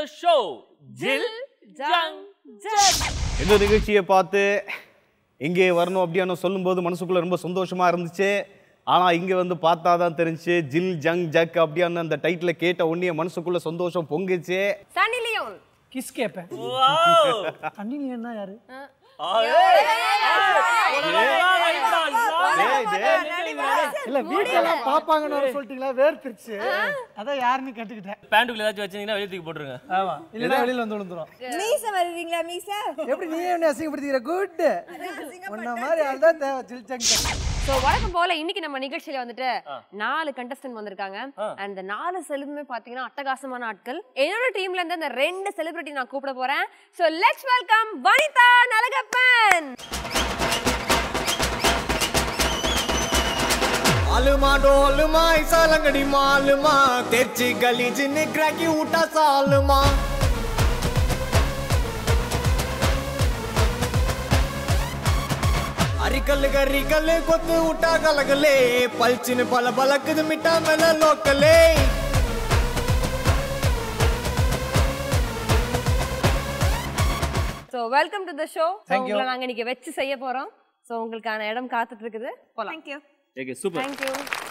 Show ஜில் junk jug இந்த நிகழ்ச்சியை பார்த்து இங்கே வரணும் அப்படின்னு சொல்லும்போது மனசுக்குள்ள ரொம்ப சந்தோஷமா இருந்துச்சு ஆனா இங்க வந்து பார்த்தா தான் தெரிஞ்சுச்சு ஜில் ஜங் ஜக் அப்படின்னு அந்த டைட்டில் கேட்ட உடனே மனசுக்குள்ள சந்தோஷம் பொங்குச்சு சனி லியோன் கிஸ் கேட்பேன் வாவ் கண்டினியூன்னா யாரு டேய், டேய். இல்ல வீட்டுல எல்லாம் பாப்பாங்கன்னு வர சொல்லிட்டீங்களா வேர்த்திருச்சு அதான் யாருன்னு கேட்டுக்கிட்டேன் பேண்டுக்குள்ள ஏதாச்சும் வச்சீங்கன்னா வெளிய தூக்கி போட்டுருங்க ஆமா இல்லைன்னா வெளியில வந்து விழுந்துரும் மீச வருவீங்களா மீச எப்படி நீ என்ன அசிங்கப்படுத்திக்கிற குட் உன்ன மாதிரி ஆள் தான் தேவை சில் சங் சோ வழக்கம் போல இன்னைக்கு நம்ம நிகழ்ச்சியில வந்துட்டு நாலு கண்டஸ்டன்ட் வந்திருக்காங்க அண்ட் இந்த நாலு செலிபிரிமே பாத்தீங்கன்னா அட்டகாசமான ஆட்கள் என்னோட டீம்ல இருந்து இந்த ரெண்டு செலிபிரிட்டி நான் கூப்பிட போறேன் so let's welcome Vanitha Nalagappan आलमा डोलमा ऐसा लंगड़ी मालमा तेरची गली जिन क्रैकी उठा सालमा अरिकल गरिकल कोत उठा गलगले पलचिन पल बलकद मिटा मेला लोकले so welcome to the show உங்களை நாங்க இன்னைக்கு வெச்சு செய்ய போறோம் சோ உங்களுக்கான இடம் காத்துட்டு இருக்குது போலாம் thank you okay super thank you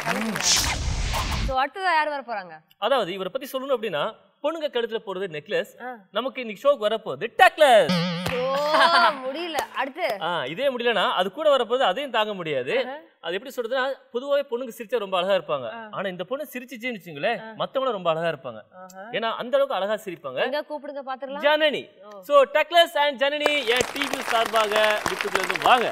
so அடுத்ததா யார் வர போறாங்க அதாவது இவரை பத்தி சொல்லணும் அப்படின்னா பொண்ணுங்க கழுத்துல போறது நெக்லஸ் நமக்கு இன்னைக்கு ஷோக்கு வரப்போகுது டக்லஸ் ஓ முடியல அடுத்து ஆ இதே முடியலனா அது கூட வரப்போது அதையும் தாங்க முடியாது அது எப்படி சொல்றதுன்னா பொதுவாவே பொண்ணுங்க சிரிச்சா ரொம்ப அழகா இருப்பாங்க ஆனா இந்த பொண்ணு சிரிச்சிச்சுன்னு வச்சுங்களேன் மத்தவங்களும் ரொம்ப அழகா இருப்பாங்க ஏன்னா அந்த அளவுக்கு அழகா சிரிப்பாங்க எங்க கூப்பிடுங்க பாத்துக்கலாம் Janani so Douglas and Janani என் டிவி சார்பாக விட்டுல இருந்து வாங்க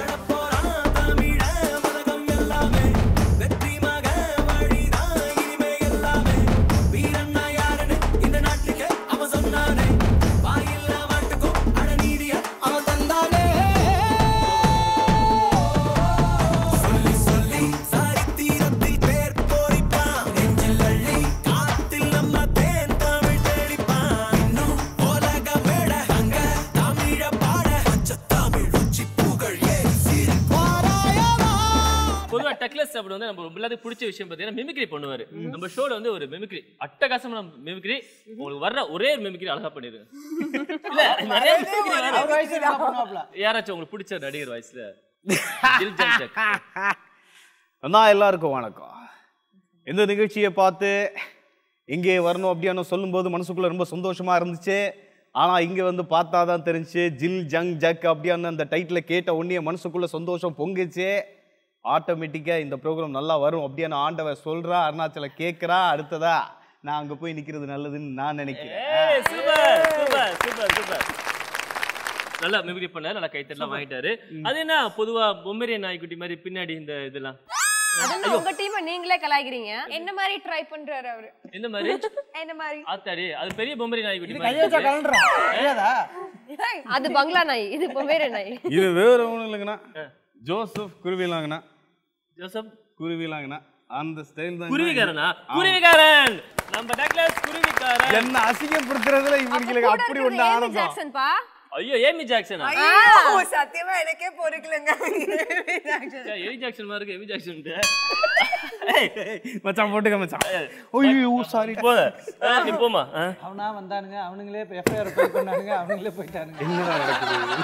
பொதுவா டக்லஸ் அப்படி வந்து நம்ம ரொம்ப எல்லாத்துக்கும் பிடிச்ச விஷயம் பார்த்தீங்கன்னா மிமிக்ரி பண்ணுவாரு நம்ம ஷோல வந்து ஒரு மிமிக்ரி அட்டகாசமான மிமிக்ரி உங்களுக்கு வர்ற ஒரே மிமிக்ரி அழகா பண்ணிருங்க இல்ல நிறைய mimicry வரும். அவர் வயசு என்ன பண்ணுவாப்ல யாராச்சும் உங்களுக்கு பிடிச்ச நடிகர் வாய்ஸ்ல ஜில் ஜங் ஜக். அண்ணா எல்லாருக்கும் வணக்கம் இந்த நிகழ்ச்சியை பார்த்து இங்கே வரணும் அப்படின்னு சொல்லும்போது மனசுக்குள்ள ரொம்ப சந்தோஷமா இருந்துச்சு ஆனா இங்க வந்து பார்த்தா தான் தெரிஞ்சுச்சு ஜில் ஜங் ஜக் அப்படின்னு அந்த டைட்டில் கேட்ட உடனே மனசுக்குள்ள சந்தோஷம் பொங்குச்சு ஆட்டோமேட்டிக்கா இந்த ப்ரோக்ராம் நல்லா வரும் அப்படின்னு ஆண்டவன் சொல்றா அருணாச்சல கேட்குறா அடுத்ததா நான் அங்க போய் நிக்கிறது நல்லதுன்னு நான் நினைக்கிறேன் ஏய், சூப்பர் சூப்பர் சூப்பர் சூப்பர் நல்லா மிமிக்ரி பண்ணாரு நல்லா கைத்தட்டலாம் வாங்கிட்டாரு அது என்ன பொதுவா பொம்மரியன் நாய்க்குட்டி மாதிரி பின்னாடி இந்த இதெல்லாம் அது உங்க டீமை நீங்களே கலாய்க்கிறீங்க என்ன மாதிரி ட்ரை பண்றாரு அவரு இந்த மாதிரி என்ன மாதிரி ஆத்தாடி அது பெரிய பொம்மரி நாய்க்குட்டி கையை வச்சா மாதிரி கலண்டுறோம் தெரியாதா அது பங்களா நாய் இது பொம்மேரி நாய் இது வேற ஒன்றும் இல்லைங்கண்ணா ஜோசப் குருவிலாங்கண்ணா ஜோசப் குருவிலாங்கண்ணா அந்த ஸ்டைல் தான் குருவிக்காரனா குருவிக்காரன் நம்ம டக்ளஸ் குருவிக்காரன் என்ன அசிங்கப்படுத்துறதுல இவங்களுக்கு அப்படி ஒண்ணு ஏமி ஆனந்தம் ஜாக்சன் பா ஐயோ ஏமி ஜாக்சனா ஐயோ, சத்தியமா எனக்கே பொறுக்கலங்க ஏமி ஜாக்சன் மாதிரி இருக்கு ஏமி ஜாக்சன் மச்சான் போட்டுக்க மச்சான் ஐயோ சாரி போத நீ போமா ஆ. அவனா வந்தானுங்க அவனுங்களே இப்போ எஃப்ஐஆர் போய் பண்ணானுங்க அவனுங்களே போயிட்டானுங்க என்னடா நடக்குது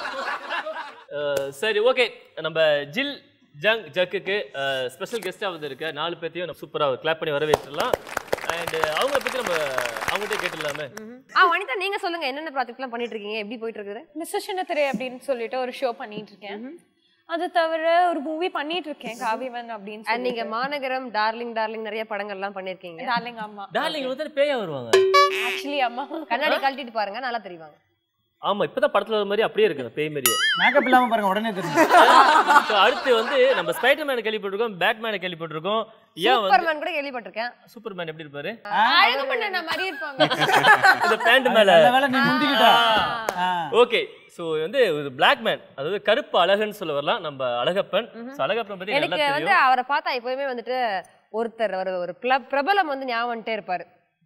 அஹ், சரி ஓகே நம்ம ஜில் ஜங் ஜக்குக்கு ஸ்பெஷல் கெஸ்ட்டாக வந்திருக்க நாலு பேர்த்தையும் நம்ம சூப்பராக கிளாப் பண்ணி வரவேற்றலாம் அண்ட் அவங்கள பற்றி நம்ம அவங்கள்ட்ட கேட்டுடலாமே ஆ வனிதா நீங்க சொல்லுங்க என்னென்ன ப்ராஜெக்ட்லாம் பண்ணிட்டு இருக்கீங்க எப்படி போயிட்டு இருக்குது மிஸ்ஸினத்திரை அப்படின்னு சொல்லிட்டு ஒரு ஷோ பண்ணிட்டு இருக்கேன் அது தவிர ஒரு மூவி பண்ணிட்டு இருக்கேன் காவியவன் அப்படின்னு அண்ட் நீங்க மாநகரம் டார்லிங் டார்லிங் நிறைய படங்கள்லாம் பண்ணிருக்கீங்க டார்லிங் அம்மா டார்லிங் வந்து பேயா வருவாங்க ஆக்சுவலி அம்மா கண்ணாடி கழட்டிட்டு பாருங்க நல்லா தெரிவாங்க ஆமா இப்பதான் படத்துல வர மாதிரி அப்படியே இருக்கு அந்த பேய் மாதிரியே மேக்கப் இல்லாம பாருங்க உடனே தெரியும் So, அடுத்து வந்து நம்ம ஸ்பைடர் மேனை கேள்விப்பட்டிருக்கோம் பேட்மேனை கேள்விப்பட்டிருக்கோம் ஏன் வந்து சூப்பர்மேன் கூட கேள்விப்பட்டிருக்கேன் சூப்பர் மேன் எப்படி இருப்பாரு அழகு பண்ண மாதிரி இருப்பாங்க இந்த பேண்ட் மேல நல்ல வேளை நீ முந்திக்கிட்ட ஆ. ஓகே சோ வந்து ஒரு பிளாக் மேன் அதாவது கருப்பு அழகன்னு சொல்ல வரலாம் நம்ம அழகப்பன் So, அழகப்பன் பத்தி நல்லா எனக்கு வந்து தெரியும் அவரை பார்த்தா எப்பவுமே வந்துட்டு ஒருத்தர் ஒரு ஒரு பிர- பிரபலம் வந்து ஞாபகம் வந்துட்டே இருப்பாரு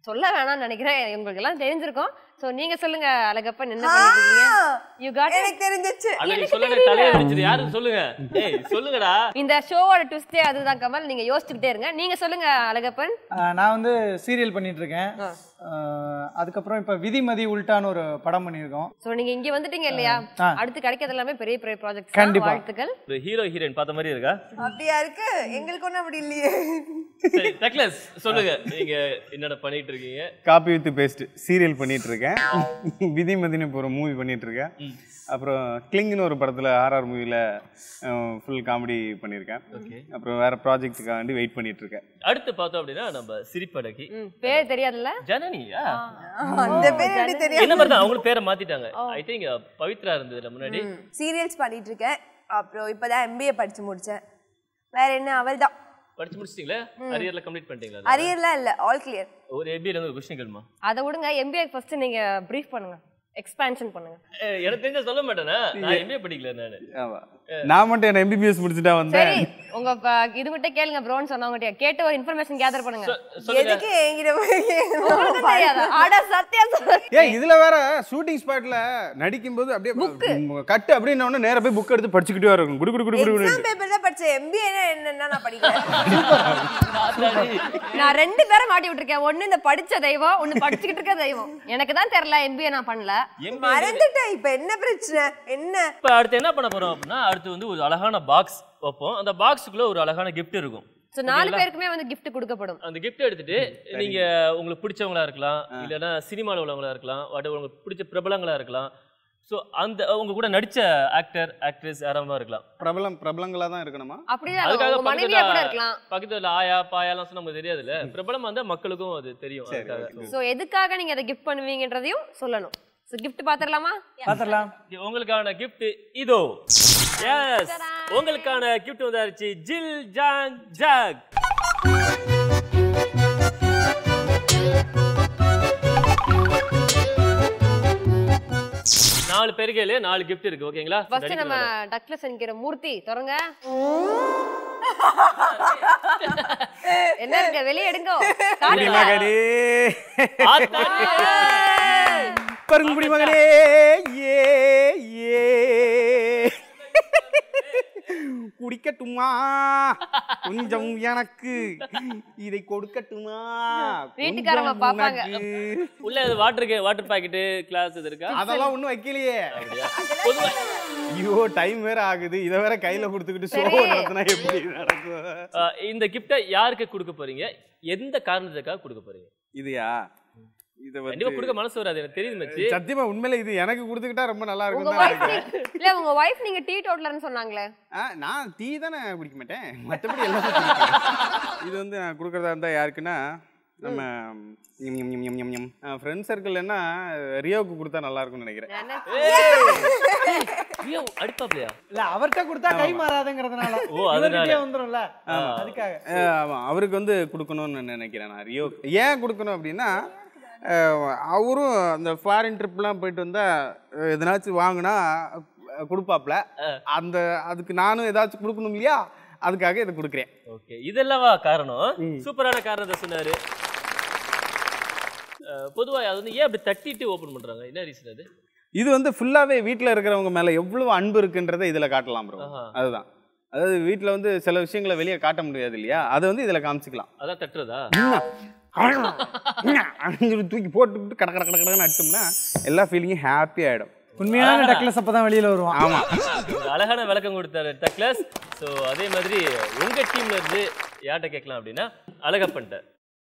சொல்ல வேணாம்னு நினைக்கிறேன் உங்களுக்கு எல்லாம் தெரிஞ்சிருக்கும் சோ நீங்க சொல்லுங்க அழகப்பன் என்ன பண்ணிட்டு இருக்கீங்க யூ காட் எனக்கு தெரிஞ்சிச்சு அன்னைக்கு சொல்லுங்க தலையை அடிச்சது யாருக்கு சொல்லுங்க ஏய் சொல்லுங்கடா இந்த ஷோவோட ட்விஸ்டே அதுதான் கமல் நீங்க யோசிச்சுக்கிட்டே இருங்க நீங்க சொல்லுங்க அழகப்பன் ஆஹ் நான் வந்து சீரியல் பண்ணிட்டு இருக்கேன் ஆஹ் அதுக்கப்புறம் இப்ப விதிமதி உல்டான்னு ஒரு படம் பண்ணியிருக்கோம் சோ நீங்க இங்க வந்துட்டீங்க இல்லையா ஆ. அடுத்து கிடைக்கிறது எல்லாமே பெரிய பெரிய ப்ராஜெக்ட்ஸ் கண்டிப்பா. வாழ்த்துக்கள் ஒரு ஹீரோ ஹீரோயின் பார்த்த மாதிரி இருக்கா அப்படியா இருக்கு எங்களுக்கு ஒண்ணும் அப்படி இல்லையே சரி டக்ளஸ் சொல்லுங்க நீங்க என்னென்ன பண்ணிட்டு இருக்கீங்க காப்பி வித் பேஸ்ட் சீரியல் பண்ணிட்டு இருக்கேன் விதிமதினு இப்போ ஒரு மூவி பண்ணிட்டு இருக்கேன் அப்புறம் கிளிங்னு ஒரு படத்தில் ஆர்ஆர் மூவியில் ஃபுல் காமெடி பண்ணியிருக்கேன் அப்புறம் வேற ப்ராஜெக்ட்டுக்காண்டி வெயிட் பண்ணிட்டு இருக்கேன் அடுத்து பார்த்தோம் அப்படின்னா நம்ம சிரிப்படக்கி ம், பேர் தெரியாதுல்ல ஜனனியா அந்த பேர் எப்படி தெரியும் என்ன மாதிரி தான் அவங்களுக்கு பேரை மாத்திட்டாங்க ஐ திங்க் பவித்ரா இருந்ததுல முன்னாடி சீரியல்ஸ் பண்ணிட்டு இருக்கேன் அப்புறம் இப்பதான் எம்பிஏ படிச்சு முடிச்சேன் வேற என்ன அவள் தான் படிச்சு முடிச்சிட்டீங்களா அரியர்ல கம்ப்ளீட் பண்ணிட்டீங்களா அரியர்லாம் இல்ல ஆல் கிளியர் ஒரு எபில இருந்து ஒரு கொஸ்டின் கேளுமா அதை விடுங்க எம்பிஏ ஃபர்ஸ்ட் நீங்க ப்ரீஃப் பண்ணுங்க எக்ஸ்பான்ஷன் பண்ணுங்க ஏய், எனக்கு தெரிஞ்ச சொல்ல மாட்டேனா நான் எம்பிஏ படிக்கல நானு ஆமா நான் மட்டும் என்ன எம்பிபிஎஸ் முடிச்சுட்டா வந்தேன் சரி உங்க ப- இது மட்டும் கேளுங்க ப்ரோன்னு சொன்னவங்க கேட்டு ஒரு இன்ஃபர்மேஷன் கேதர் பண்ணுங்க சொல்லுங்க எதுக்கு என்கிட்ட போய் உங்களுக்கு தெரியாதா அட சத்யா சொல்றேன் ஏய் இதுல வேற ஷூட்டிங் ஸ்பாட்ல நடிக்கும் போது அப்படியே கட்டு அப்படின்னு உடனே நேரா போய் புக் எடுத்து படிச்சுக்கிட்டே இருக்கும் குடு குடு குடு குடு குடு எக்ஸாம் பேப்பர் தான் படிச்சேன் எம்பிஏ என்னன்னா நான் படிக்கல நான் ரெண்டு பேரை மாட்டி விட்டுருக்கேன் ஒண்ணு இந்த படிச்ச தெய்வம் ஒண்ணு படிச்சுக்கிட்டு இருக்க தெய்வம் எனக்கு தான் தெரியல எம்பிஏ நான் பண்ணல மறந்துட்டேன் இப்ப என்ன பிரச்சனை என்ன இப்ப அடுத்து என்ன பண்ண போறோம் அப்படின்னா அடுத்து வந்து ஒரு அழகான பாக்ஸ் வைப்போம் அந்த பாக்ஸுக்குள்ள ஒரு அழகான gift இருக்கும் சோ நாலு பேருக்குமே வந்து gift கொடுக்கப்படும் அந்த gift எடுத்துட்டு நீங்க உங்களுக்கு பிடிச்சவங்களா இருக்கலாம் இல்லைன்னா சினிமாவில் உள்ளவங்களா இருக்கலாம் வாட் உங்களுக்கு பிடிச்ச பிரபலங்களா இருக்கலாம் ஸோ அந்த உங்க கூட நடிச்ச ஆக்டர் ஆக்ட்ரஸ் யாராவது இருக்கலாம் பிரபலம் பிரபலங்களா தான் இருக்கணுமா அப்படிதான் அதுக்காக உங்க மனைவியா கூட இருக்கலாம் பக்கத்துல ஆயா பாயாலாம் சொன்னா நமக்கு தெரியாதுல்ல பிரபலம் வந்தா மக்களுக்கும் அது தெரியும் அதுக்காக. சோ எதுக்காக நீங்க அதை கிஃப்ட் பண்ணுவீங்கன்றதையும் சொல்லணும் சோ gift பாத்திரலாமா பாத்திரலாம் Okay, உங்களுக்கான gift இதோ எஸ் உங்களுக்கான gift வந்தாச்சு ஜில் ஜாங் ஜாக் நாலு பேருக்கு நாலு gift இருக்கு ஓகேங்களா ஃபர்ஸ்ட் நம்ம டக்ளஸ் என்கிற மூர்த்தி தொடங்க என்ன இருக்கு வெளியே எடுங்க குடி மகனே ஆத்தாடி. பருங்குடி மகனே ஏ ஏ குடிக்கட்டுமா கொஞ்சம் எனக்கு இதை கொடுக்கட்டுமா வீட்டுக்காரங்க கொஞ்சம் பாப்பாங்க. உனக்கு. உள்ள வாட்டர் வாட்டர் பாக்கெட் கிளாஸ் இது இருக்கா அதெல்லாம் ஒண்ணும் வைக்கலையே பொதுவா ஐயோ டைம் வேற ஆகுது இத வேற கையில கொடுத்துக்கிட்டு ஷோ சரி. நடத்தினா எப்படி நடக்கும் அஹ், இந்த கிஃப்டை யாருக்கு கொடுக்க போறீங்க எந்த காரணத்துக்காக கொடுக்க போறீங்க இதுயா இத கண்டிப்பா வந்து கொடுக்க மனசு வராது எனக்கு தெரியுது மச்சி சத்தியமா உண்மையில இது எனக்கு கொடுத்துக்கிட்டா ரொம்ப நல்லா உங்க இருக்கும் தான் வைஃப் நினைக்கிறேன் இல்ல உங்க வைஃப் நீங்க டீ டோட்டலர்னு சொன்னாங்களே ஆ, நான் டீ தானே குடிக்க மாட்டேன் மற்றபடி எல்லாம் குடிப்பேன். இது வந்து நான் கொடுக்குறதா இருந்தா யாருக்குன்னா நம்ம ஃப்ரெண்ட் சர்க்கிள்னா ரியோவுக்கு கொடுத்தா நல்லா இருக்கும்னு நினைக்கிறேன் ஐயோ அடிப்பாப்லையா இல்ல அவர்கிட்ட கொடுத்தா கை மாறாதுங்கிறதுனால ஓ, அதனால. இவர்கிட்டயே வந்துரும்ல அதுக்காக அஹ், ஆமா அவருக்கு வந்து கொடுக்கணும்னு நினைக்கிறேன் நான் ரியோ ஏன் கொடுக்கணும் அப்படின்னா அஹ், அவரும் அந்த ஃபாரின் ட்ரிப்லாம் போயிட்டு வந்தா அஹ், எதனாச்சும் வாங்கினா கொடுப்பாப்ல அந்த அதுக்கு நானும் ஏதாச்சும் கொடுக்கணும் இல்லையா அதுக்காக இதை கொடுக்குறேன் ஓகே இதெல்லாமா காரணம் சூப்பரான காரணத்தை சொன்னாரு அஹ், பொதுவா அது வந்து ஏன் அப்படி தட்டிட்டு ஓபன் பண்றாங்க என்ன ரீசன் அது இது வந்து ஃபுல்லாவே வீட்டில் இருக்கிறவங்க மேல எவ்வளவு அன்பு இருக்குன்றதை இதுல காட்டலாம் ப்ரோ ஆஹா. அதுதான் அதாவது வீட்டில் வந்து சில விஷயங்களை வெளியே காட்ட முடியாது இல்லையா அதை வந்து இதுல காமிச்சிக்கலாம் அதான் தட்டுறதா அப்படின்னு சொல்லி தூக்கி போட்டுக்கிட்டு கட கட கட கடன்னு அடிச்சோம்னா எல்லா ஃபீலிங்கும் ஹாப்பி ஆயிடும் உண்மையான டக்லஸ் அப்பதான் வெளியில வருவான் ஆமா ஒரு அழகான விளக்கம் கொடுத்தாரு டக்ளஸ் ஸோ அதே மாதிரி உங்க டீம்ல இருந்து யார்கிட்ட கேட்கலாம் அப்படின்னா அழகப்பன்ட்ட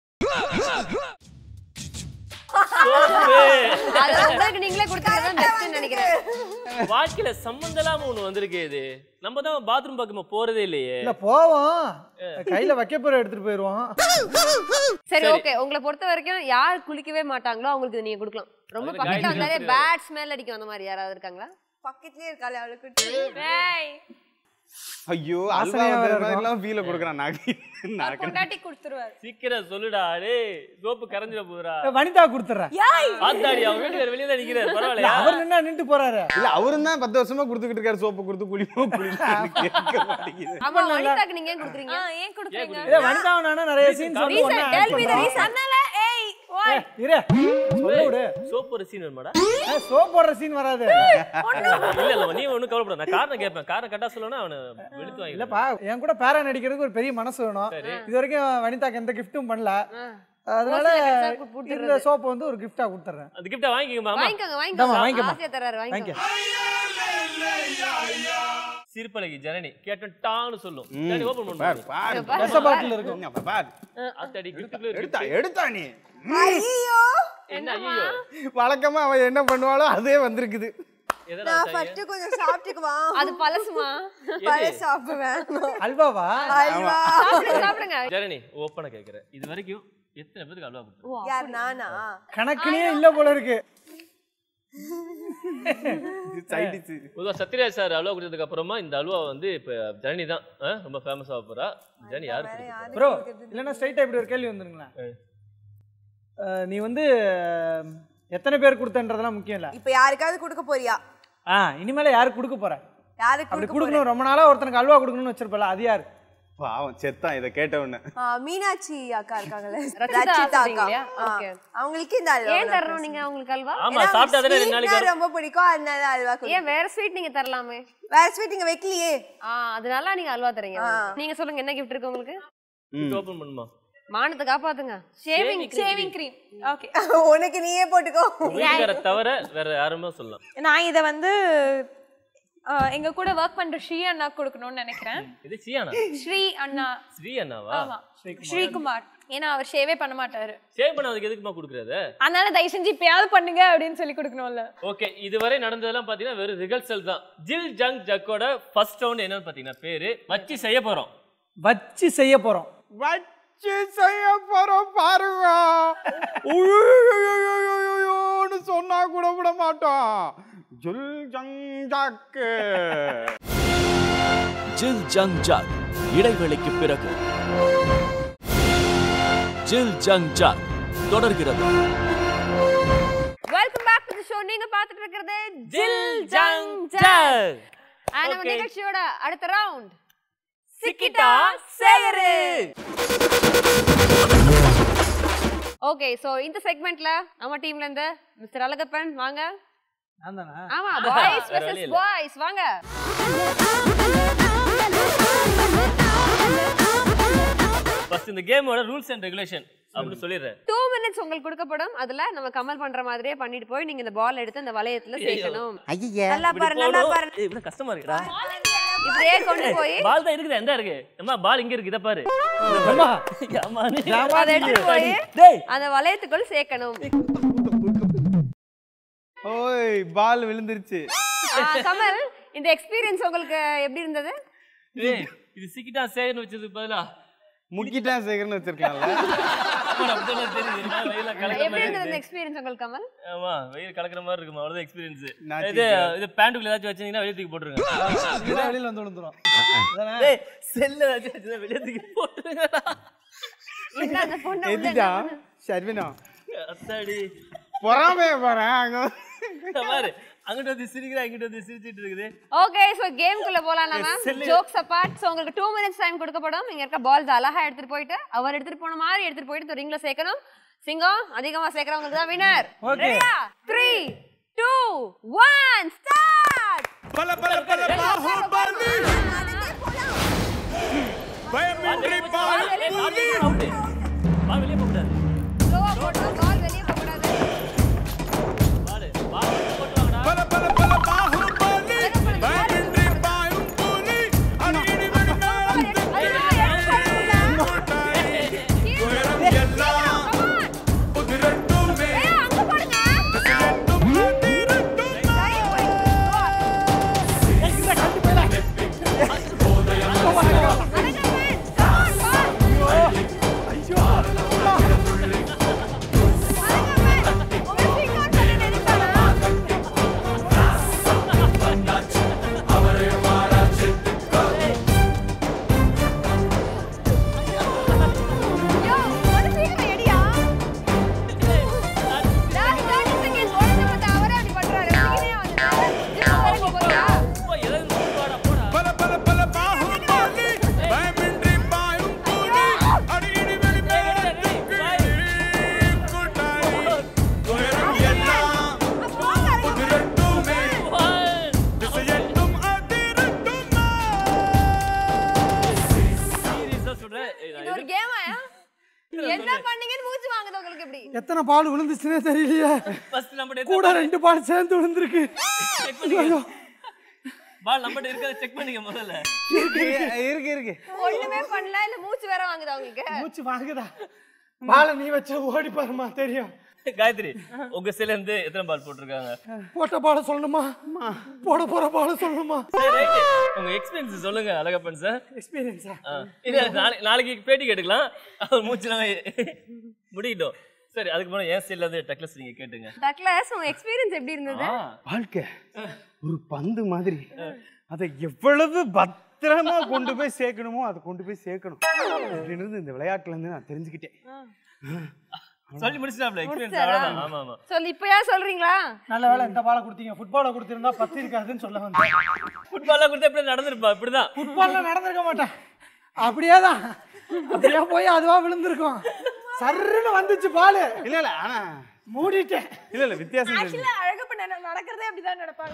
சோப்பு. அது உங்களுக்கு நீங்களே கொடுத்தா பெஸ்ட் நினைக்கிறேன் வாழ்க்கையில சம்மந்தம் இல்லாம ஒண்ணு வந்திருக்கே இது நம்ம தான் பாத்ரூம் பக்கமா போறதே இல்லையே இல்ல போவோம் கையில வைக்க போற எடுத்துட்டு போயிருவோம் சரி ஓகே உங்களை பொறுத்த வரைக்கும் யார் குளிக்கவே மாட்டாங்களோ அவங்களுக்கு இது நீங்க கொடுக்கலாம் ரொம்ப அது பக்கத்துல காயத்ரி வந்தாலே தெரியாது. பேட் ஸ்மெல் அடிக்கும் அந்த மாதிரி யாராவது இருக்காங்களா பக்கத்துலயே இருக்காளே அவளுக்கு டேய் ஐயோ வாசனையா வேற அல்வா இருக்கும். எல்லாம் ஃபீல கொடுக்குறான் நாக்கு நாக்கு பொண்டாட்டி கொடுத்துருவாரு சீக்கிரம் சொல்லுடா டேய் சோப்பு கரைஞ்சிட போதுடா வனிதா கொடுத்துறேன் ஆத்தாடி அவங்க வீட்டுக்கார வெளியே தான் நிக்கிறாரு பரவாயில்லையா அவர் நின்னா நின்று போறாரு இல்ல அவரும் தான் பத்து வருஷமா கொடுத்துக்கிட்டு இருக்காரு சோப்பு கொடுத்து குளிப்போம் குளிப்போம் கேட்க மாட்டேங்குது ஆமா வனிதாக்கு நீங்க ஏன் கொடுக்குறீங்க ஆ, ஏன் கொடுக்குறீங்க இல்ல வனிதா நானும் நிறைய சீன்ஸ் வந்து Reason, ஒண்ணா tell add me the பண்றோம். reason. அதனால ஏய் ஏய், இரு சொல்ல விடு சோப்பு ஒரு சீன் வருமாடா சோப் போடுற சீன் வராது இல்ல இல்ல நீ ஒண்ணும் கவலைப்பட நான் காரணம் கேட்பேன் காரணம் கட்டா சொல்லணும் அவனை வெளுத்து வாங்கி இல்லப்பா என் கூட பேரா நடிக்கிறதுக்கு ஒரு பெரிய மனசு வேணும் இது வரைக்கும் வனிதாக்கு எந்த கிஃப்ட்டும் பண்ணல அதனால ஓசில கிடைச்சா கு- கொடுத்துடுறது. இந்த சோப்பு வந்து ஒரு கிஃப்டா கொடுத்துறேன் அந்த கிஃப்டா வாங்கிக்கோமா அம்மா வாங்கிக்கோங்க இந்தாம்மா, வாங்கிக்கோங்க வாங்கிக்கம்மா. ஆசையா தர்றாரு வாங்கிக்க வாங்கிக்கோங்க சிரிப்பழகி ஜனனி கேட்டேன் டான்னு சொல்லும் ஜனனி ஓபன் பாரு பண்ணு பாரு ரச பாட்டில் இருக்கும் இங்க பாரு அத்தடி கிஃப்ட்டுக்குள்ள எடுத்தா எடுத்தா நீ ஐயோ என்ன ஐயோ வழக்கமா அவன் என்ன பண்ணுவாளோ அதே வந்திருக்குது எதடா நான் ஃபர்ஸ்ட் கொஞ்சம் சாப்பிட்டுக்குவா அது பழசுமா பழைய சாப்பிடுவேன் அல்வாவா அல்வா சாப்பிடுங்க சாப்பிடுங்க ஜனனி ஓப்பனா கேக்குறேன் இது வரைக்கும் எத்தனை பேருக்கு அல்வா கொடுத்துருக்க யார் நானா கணக்குலயே இல்ல போல இருக்கு சைடிச்சு பொதுவா சத்யராஜ் சார் அல்வா கொடுத்ததுக்கு அப்புறமா இந்த அல்வா வந்து இப்ப ஜனனி தான் ஆ, ரொம்ப ஃபேமஸ் ஆக போறா ஜனனி யாரு கொடுத்தது? ப்ரோ இல்லைன்னா ஸ்ட்ரைட்டா இப்படி ஒரு கேள்வி வந்துருங்களேன் அஹ், நீ வந்து அஹ், எத்தனை பேர் கொடுத்தன்றதெல்லாம் முக்கியம் இல்ல இப்ப யாருக்காவது கொடுக்க போறியா ஆ இனிமேல யாருக்கு கொடுக்க போற யாருக்கு அப்படி கொடுக்க போற கொடுக்கணும் ரொம்ப நாளா ஒருத்தனுக்கு அல்வா கொடுக்கணும்னு வச்சிருப்பல அது யாரு பாவம் செத்தான் இதை கேட்ட உடனே ஆ, மீனாட்சி அக்கா இருக்காங்கல்ல ரச்சிதா ரச்சிதா அக்கா சொல்றீங்களா? ஆ, Okay. அவங்களுக்கு இந்த அல்வா ஏன் தரணும் நீங்க அவங்களுக்கு அல்வா ஆமா சாப்பிட்டா தானே ரெண்டு நாளைக்கு வரும். ரொம்ப பிடிக்கும் அதனால அல்வா கொடுப்பேன். ஏன் வேற ஸ்வீட் நீங்க தரலாமே வேற ஸ்வீட் இங்க வைக்கலையே ஆ அதனால நீங்க அல்வா தரீங்க நீங்க சொல்லுங்க என்ன கிஃப்ட் இருக்கு உங்களுக்கு gift ஓபன் பண்ணுமா மானத்தை காப்பாத்துங்க ஷேவிங் ஷேவிங் க்ரீம் ஓகே உனக்கு நீயே போட்டுக்கோ வீட்டுக்கார தவிர வேற யாருமே சொல்லலாம் நான் இதை வந்து அஹ், எங்க கூட ஒர்க் பண்ற ஸ்ரீ அண்ணா கொடுக்கணும்னு நினைக்கிறேன் இது சியானா ஸ்ரீ அண்ணா ஸ்ரீ அண்ணாவா ஆமா ஸ்ரீகுமார் ஏன்னா அவர் ஷேவே பண்ண மாட்டாரு சேவ் பண்ணதுக்கு எதுக்குமா கொடுக்குறது அதனால தயவு செஞ்சு இப்பயாவது பண்ணுங்க அப்படின்னு சொல்லி கொடுக்கணும்ல ஓகே இதுவரை நடந்ததெல்லாம் பாத்தீங்கன்னா வெறும் ரிஹர்சல் தான் ஜில் ஜங் ஜக்கோட ஃபர்ஸ்ட் ரவுண்ட் என்னன்னு பாத்தீங்கன்னா பேரு வச்சு செய்ய போறோம் வச்சு செய்ய போறோம் வச்சு செய்ய போறோம் பாருங்க உய்யுய்யுய்யுய்யுய்யுய்யுன்னு சொன்னா கூட விட மாட்டோம் ஜுல் ஜங் ஜாக்கு ஜில் ஜங் ஜாக் இடைவேளைக்கு பிறகு ஜில் ஜங் ஜாக் தொடர்கிறது welcome back to the show நீங்க பாத்துட்டு இருக்கிறது ஜில் ஜங் ஜக் ஆ, நம்ம Okay. நிகழ்ச்சியோட அடுத்த ரவுண்ட் சிக்கிட்டா சேகரு ஓகே சோ இந்த செக்மெண்ட்ல நம்ம டீம்ல இருந்து மிஸ்டர் அழகப்பன் வாங்க நான் தானே ஆமா பாய்ஸ் வேற வழி வெர்சஸ் இல்ல. பாய்ஸ் வாங்க ஃபர்ஸ்ட் இந்த கேமோட ரூல்ஸ் அண்ட் ரெகுலேஷன் அப்படின்னு சொல்லிடுறேன் டூ மினிட்ஸ் உங்களுக்கு கொடுக்கப்படும் அதுல நம்ம கமல் பண்ற மாதிரியே பண்ணிட்டு போய் நீங்க இந்த பால் எடுத்து அந்த வளையத்துல சேர்க்கணும் நல்லா பாரு நல்லா பாரு ஏய், இவ்வளவு கஷ்டமா இருக்குடா இப்படியே கொண்டு போய் பால் தான் இருக்குது எந்த இருக்கு அம்மா பால் இங்க இருக்கு இத பாரு அம்மா, அம்மா, நீ- அதை எடுத்து போய் டேய் அந்த வளையத்துக்குள் சேர்க்கணும் ஓய் பால் விழுந்துருச்சு ஆ, கமல் இந்த எக்ஸ்பீரியன்ஸ் உங்களுக்கு எப்படி இருந்தது டேய் இது சிக்கிட்டா சேகர்னு வச்சதுக்கு பதிலா முக்கிட்டான் சேகர்னு வச்சிருக்கலாம்ல ஆமா, அப்படிதான் தெரியுது என்ன வெயில கலக்கிற எப்படி மாதிரி இருந்தது இந்த இருக்கு. எக்ஸ்பீரியன்ஸ் உங்களுக்கு கமல் ஆமா வெயில் கலக்குற மாதிரி இருக்குமா அவ்வளவுதான் எக்ஸ்பீரியன்ஸ் நான் இது இது பேண்ட்டுக்குள்ள ஏதாச்சும் வச்சீங்கன்னா வெளிய தூக்கி போட்டுருங்க இதுதான் வெளியில வந்து விழுந்துரும் அதானே? டேய் செல்ல ஏதாச்சும் வச்சீங்கன்னா வெளிய தூக்கி போட்டுருங்கடா என்ன அந்த பொண்ணு உள்ள எதுடா என்ன பண்ணு? ஷர்வினா அத்தாடி பொறாமைய பாறேன் அங்க இங்க பாரு அங்கிட்ட வந்து சிரிக்கிறா இங்கிட்ட வந்து சிரிச்சிட்டு இருக்குது ஓகே சோ கேம்குள்ள போலாம் நாம ஜோக்ஸ் அபார்ட் சோ உங்களுக்கு டூ மினிட்ஸ் டைம் கொடுக்கப்படும் இங்க இருக்க பால்ஸ் அழகா எடுத்துட்டு போயிட்டு அவர் எடுத்துட்டு போன மாதிரி எடுத்துட்டு போயிட்டு ரிங்ல சேர்க்கணும் சிங்கம் அதிகமா சேர்க்கறவங்களுக்கு தான் வினர் Okay. ரெடியா த்ரீ டூ ஒன் ஸ்டார்ட் பல பல பல பாகுபலி பயமின்றி பால் புலி பால் வெளிய போக கூடாது ஸ்லோவா போடணும் பால் வெளியே போக கூடாது பால் பால் போட்டு வாங்கடா பல பல பல பாகுபலி பயமின்றி பாயும் புலி அடிக்கடி மடிந்தாலும் உயரம் எல்லாம் புதிரட்டுமே அங்க பாருங்க சிலட்டும் அதிரட்டும் அழகா எத்தனை பால் விழுந்துச்சுன்னே தெரியலையே ஃபர்ஸ்ட் நம்ம கூட ரெண்டு பால் சேர்ந்து விழுந்திருக்கு செக் பண்ணிக்க பால் நம்மகிட்ட இருக்கிறத செக் பண்ணிக்க முதல்ல இருக்கு இருக்கு இருக்கு ஒண்ணுமே பண்ணல இல்ல மூச்சு வேற வாங்குதா உங்களுக்கு மூச்சு வாங்குதா பாலை நீ வச்ச ஓடி பாருமா தெரியும் காயத்ரி உங்க சில இருந்து எத்தனை பால் போட்டிருக்காங்க போட்ட பாலை சொல்லணுமா போட போற பாலை சொல்லணுமா சரி ரைட் உங்க எக்ஸ்பீரியன்ஸ் சொல்லுங்க அழகப்பன் சார் எக்ஸ்பீரியன்ஸா இல்ல நாளை- நாளைக்கு பேட்டி கேட்டுக்கலாம் அவர் மூச்சுலாம் முடிக்கட்டும் சரி அதுக்கு முன்னாடி என் சைட்ல இருந்து டக்லஸ் நீங்க கேட்டுங்க டக்ளஸ் உங்க எக்ஸ்பீரியன்ஸ் எப்படி இருந்தது ஆ, வாழ்க்கை ஒரு பந்து மாதிரி அதை எவ்வளவு பத்திரமா கொண்டு போய் சேர்க்கணுமோ அதை கொண்டு போய் சேர்க்கணும் அப்படின்றது இந்த விளையாட்டுல இருந்து நான் தெரிஞ்சுக்கிட்டேன் சொல்லி முடிச்சிட்டாப்ல எக்ஸ்பீரியன்ஸ் அவ்வளவுதான் ஆமா ஆமா சொல்லி இப்பயா சொல்றீங்களா நல்ல வேளை இந்த பாலை கொடுத்தீங்க ஃபுட்பாலை கொடுத்திருந்தா பத்து இருக்காதுன்னு சொல்ல வந்தேன் ஃபுட்பால்லாம் கொடுத்தா எப்படி நடந்திருப்பா இப்படிதான் ஃபுட்பால்ல நடந்திருக்க மாட்டேன் அப்படியே தான் அப்படியே போய் அதுவா விழுந்திருக்கும் சர்ருன்னு வந்துச்சு பால் இல்ல இல்ல ஆனா மூடிட்டேன் இல்ல இல்ல வித்தியாசம் தெரியுது. ஆக்சுவலா அழகப்ப நடக்கிறதே அப்படிதான் நடப்பாங்க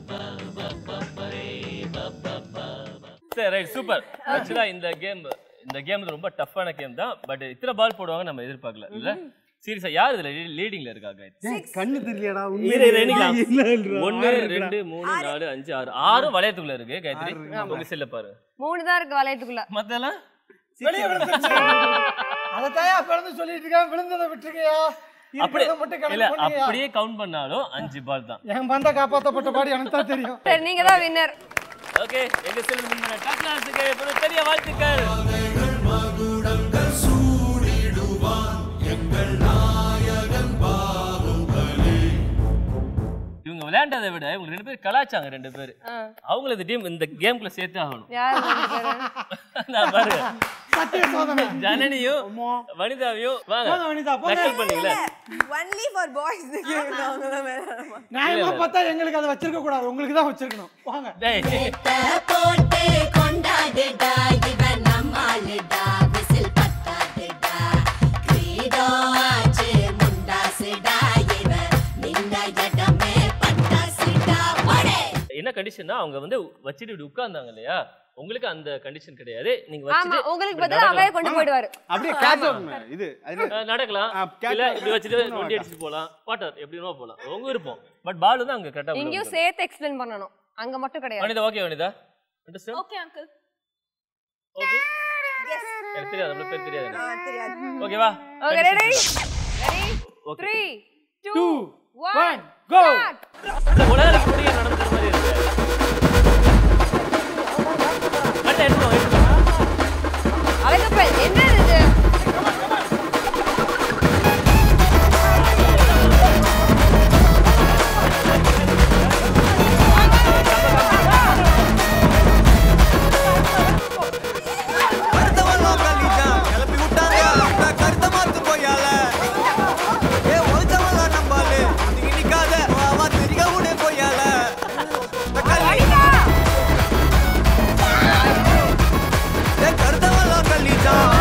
சரி ரைட் சூப்பர் ஆக்சுவலா இந்த கேம் இந்த கேம் ரொம்ப டஃப்பான கேம் தான் பட் இத்தனை பால் போடுவாங்க நம்ம எதிர்பார்க்கல இல்ல சீரியஸா யார் இதுல லீடிங்ல இருக்கா காயத்ரி ஏய், கண்ணு தெரியலடா இரு, இரு, எண்ணிக்கலாம். இல்லன்றா. ஒன்னு ரெண்டு மூணு நாலு அஞ்சு ஆறு ஆறு வளையத்துக்குள்ள இருக்கு காயத்ரி உங்க செல்ல பாரு மூணு தான் இருக்கு வளையத்துக்குள்ள மத்தெல்லாம் வெளியே விழுந்துருச்சு அதை தாயா பிறந்து சொல்லிட்டு இருக்கேன் விழுந்ததை விட்டுருக்கையா அப்படி இருக்கிறத மட்டும் இல்ல கணக்கு பண்ணுங்கயா அப்படியே கவுண்ட் பண்ணாலும் அஞ்சு பால் தான் என் பந்த காப்பாத்தப்பட்ட பாடி எனக்கு தான் தெரியும் சரி நீங்க தான் வின்னர் ஓகே எங்க செல்ல முன்னாடி டக்லாஸுக்கு ஒரு பெரிய வாழ்த்துக்கள் இவங்க விளையாண்டதை விட இவங்க ரெண்டு பேரும் கலாச்சாங்க ரெண்டு பேர் அவங்கள இந்த டீம் இந்த கேம்குள்ள சேர்த்து ஆகணும் யார் ரெண்டு பேரு? நான் பாரு சத்திய சோதனை ஜனனியும் வனிதாவையும் வாங்க போங்க வனிதா, போங்க. நக்கல் பண்ணீங்களே ஒன்லி ஃபார் பாய்ஸ் அவங்களாம் வேணாமா நியாயமா பார்த்தா எங்களுக்கு அதை வச்சிருக்க கூடாது உங்களுக்கு தான் வச்சிருக்கணும் வாங்க டேய் போட்டு கொண்டாடுடா இவன் நம்மாளுடா விசில் பத்தாதுடா கிரீடோ ஆச்சு முண்டாசுடா இவன் நின்ன இடமே பட்டாசுடா போடே என்ன கண்டிஷன்னா அவங்க வந்து வச்சுட்டு இப்படி உட்கார்ந்தாங்க இல்லையா உங்களுக்கு அந்த கண்டிஷன் கிடையாது நீங்க ஆமா வச்சுட்டு உங்களுக்கு இப்படி பதிலா அவரே நடக்கலாம். கொண்டு போயிடுவாரு அப்படியே கேட்ச் அவுட் இது அது அஹ் நடக்கலாம் ஆ, catch இல்ல out. இப்படி வச்சுட்டு வண்டி அடிச்சுட்டு போலாம் வாட்டர் எப்படி வேணா போலாம் உங்க விருப்பம் பட் பால் தான் அங்க கரெக்டா இங்கேயும் சேர்த்து எக்ஸ்பிளைன் பண்ணணும் அங்க மட்டும் கிடையாது Vanitha okay Vanitha understand okay uncle okay எனக்கு தெரியாது நம்ம பேர் தெரியாது ஆ, தெரியாது ஓகேவா okay ready ready Okay. 3 two 2 one 1 go இந்த உலக குடிய நடந்துற மாதிரி இருக்கு கட்ட எடுத்து வா, எடுத்து வா. அழகப்பன் என்ன இது கருத்தவெல்லாம் கல்லிட்டான் கிளப்பி விட்டாங்க நான் கருத்த மாத்து போயால ஏ ஒழிச்சவெல்லாம் நம்பாலு நீங்க நிக்காத அவ தெரிக உடனே போயால ஏ கருத்தவெல்லாம் கல்லிட்டான்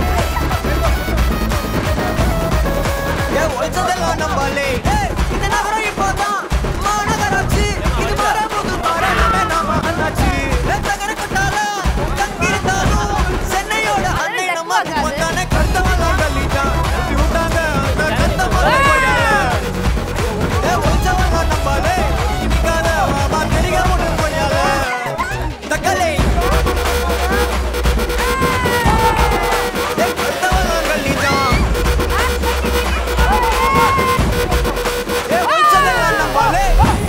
ஏ ஒழிச்சதெல்லாம் நம்பாலே இந்த நகரம் இப்போதான் மாநகராட்சி இது வர புது பாராளுமே நாம அண்ணாச்சி ஏ தகர கொட்டால தங்கியிருந்தாலும் சென்னையோட அன்னை நம்ம மொத்தான கருத்தவெல்லாம் கல்லிட்டான் ஊத்தி விட்டாங்க அந்த கருத்த மரம் போயால ஏ ஒழிச்சவெல்லாம் நம்பாலே நிக்காத அவ தெரிக உடனே போயால தக்கலை ஏ கருத்தவெல்லாம் கல்லிட்டான் ஏ ஒழிச்சதெல்லாம் நம்பாலே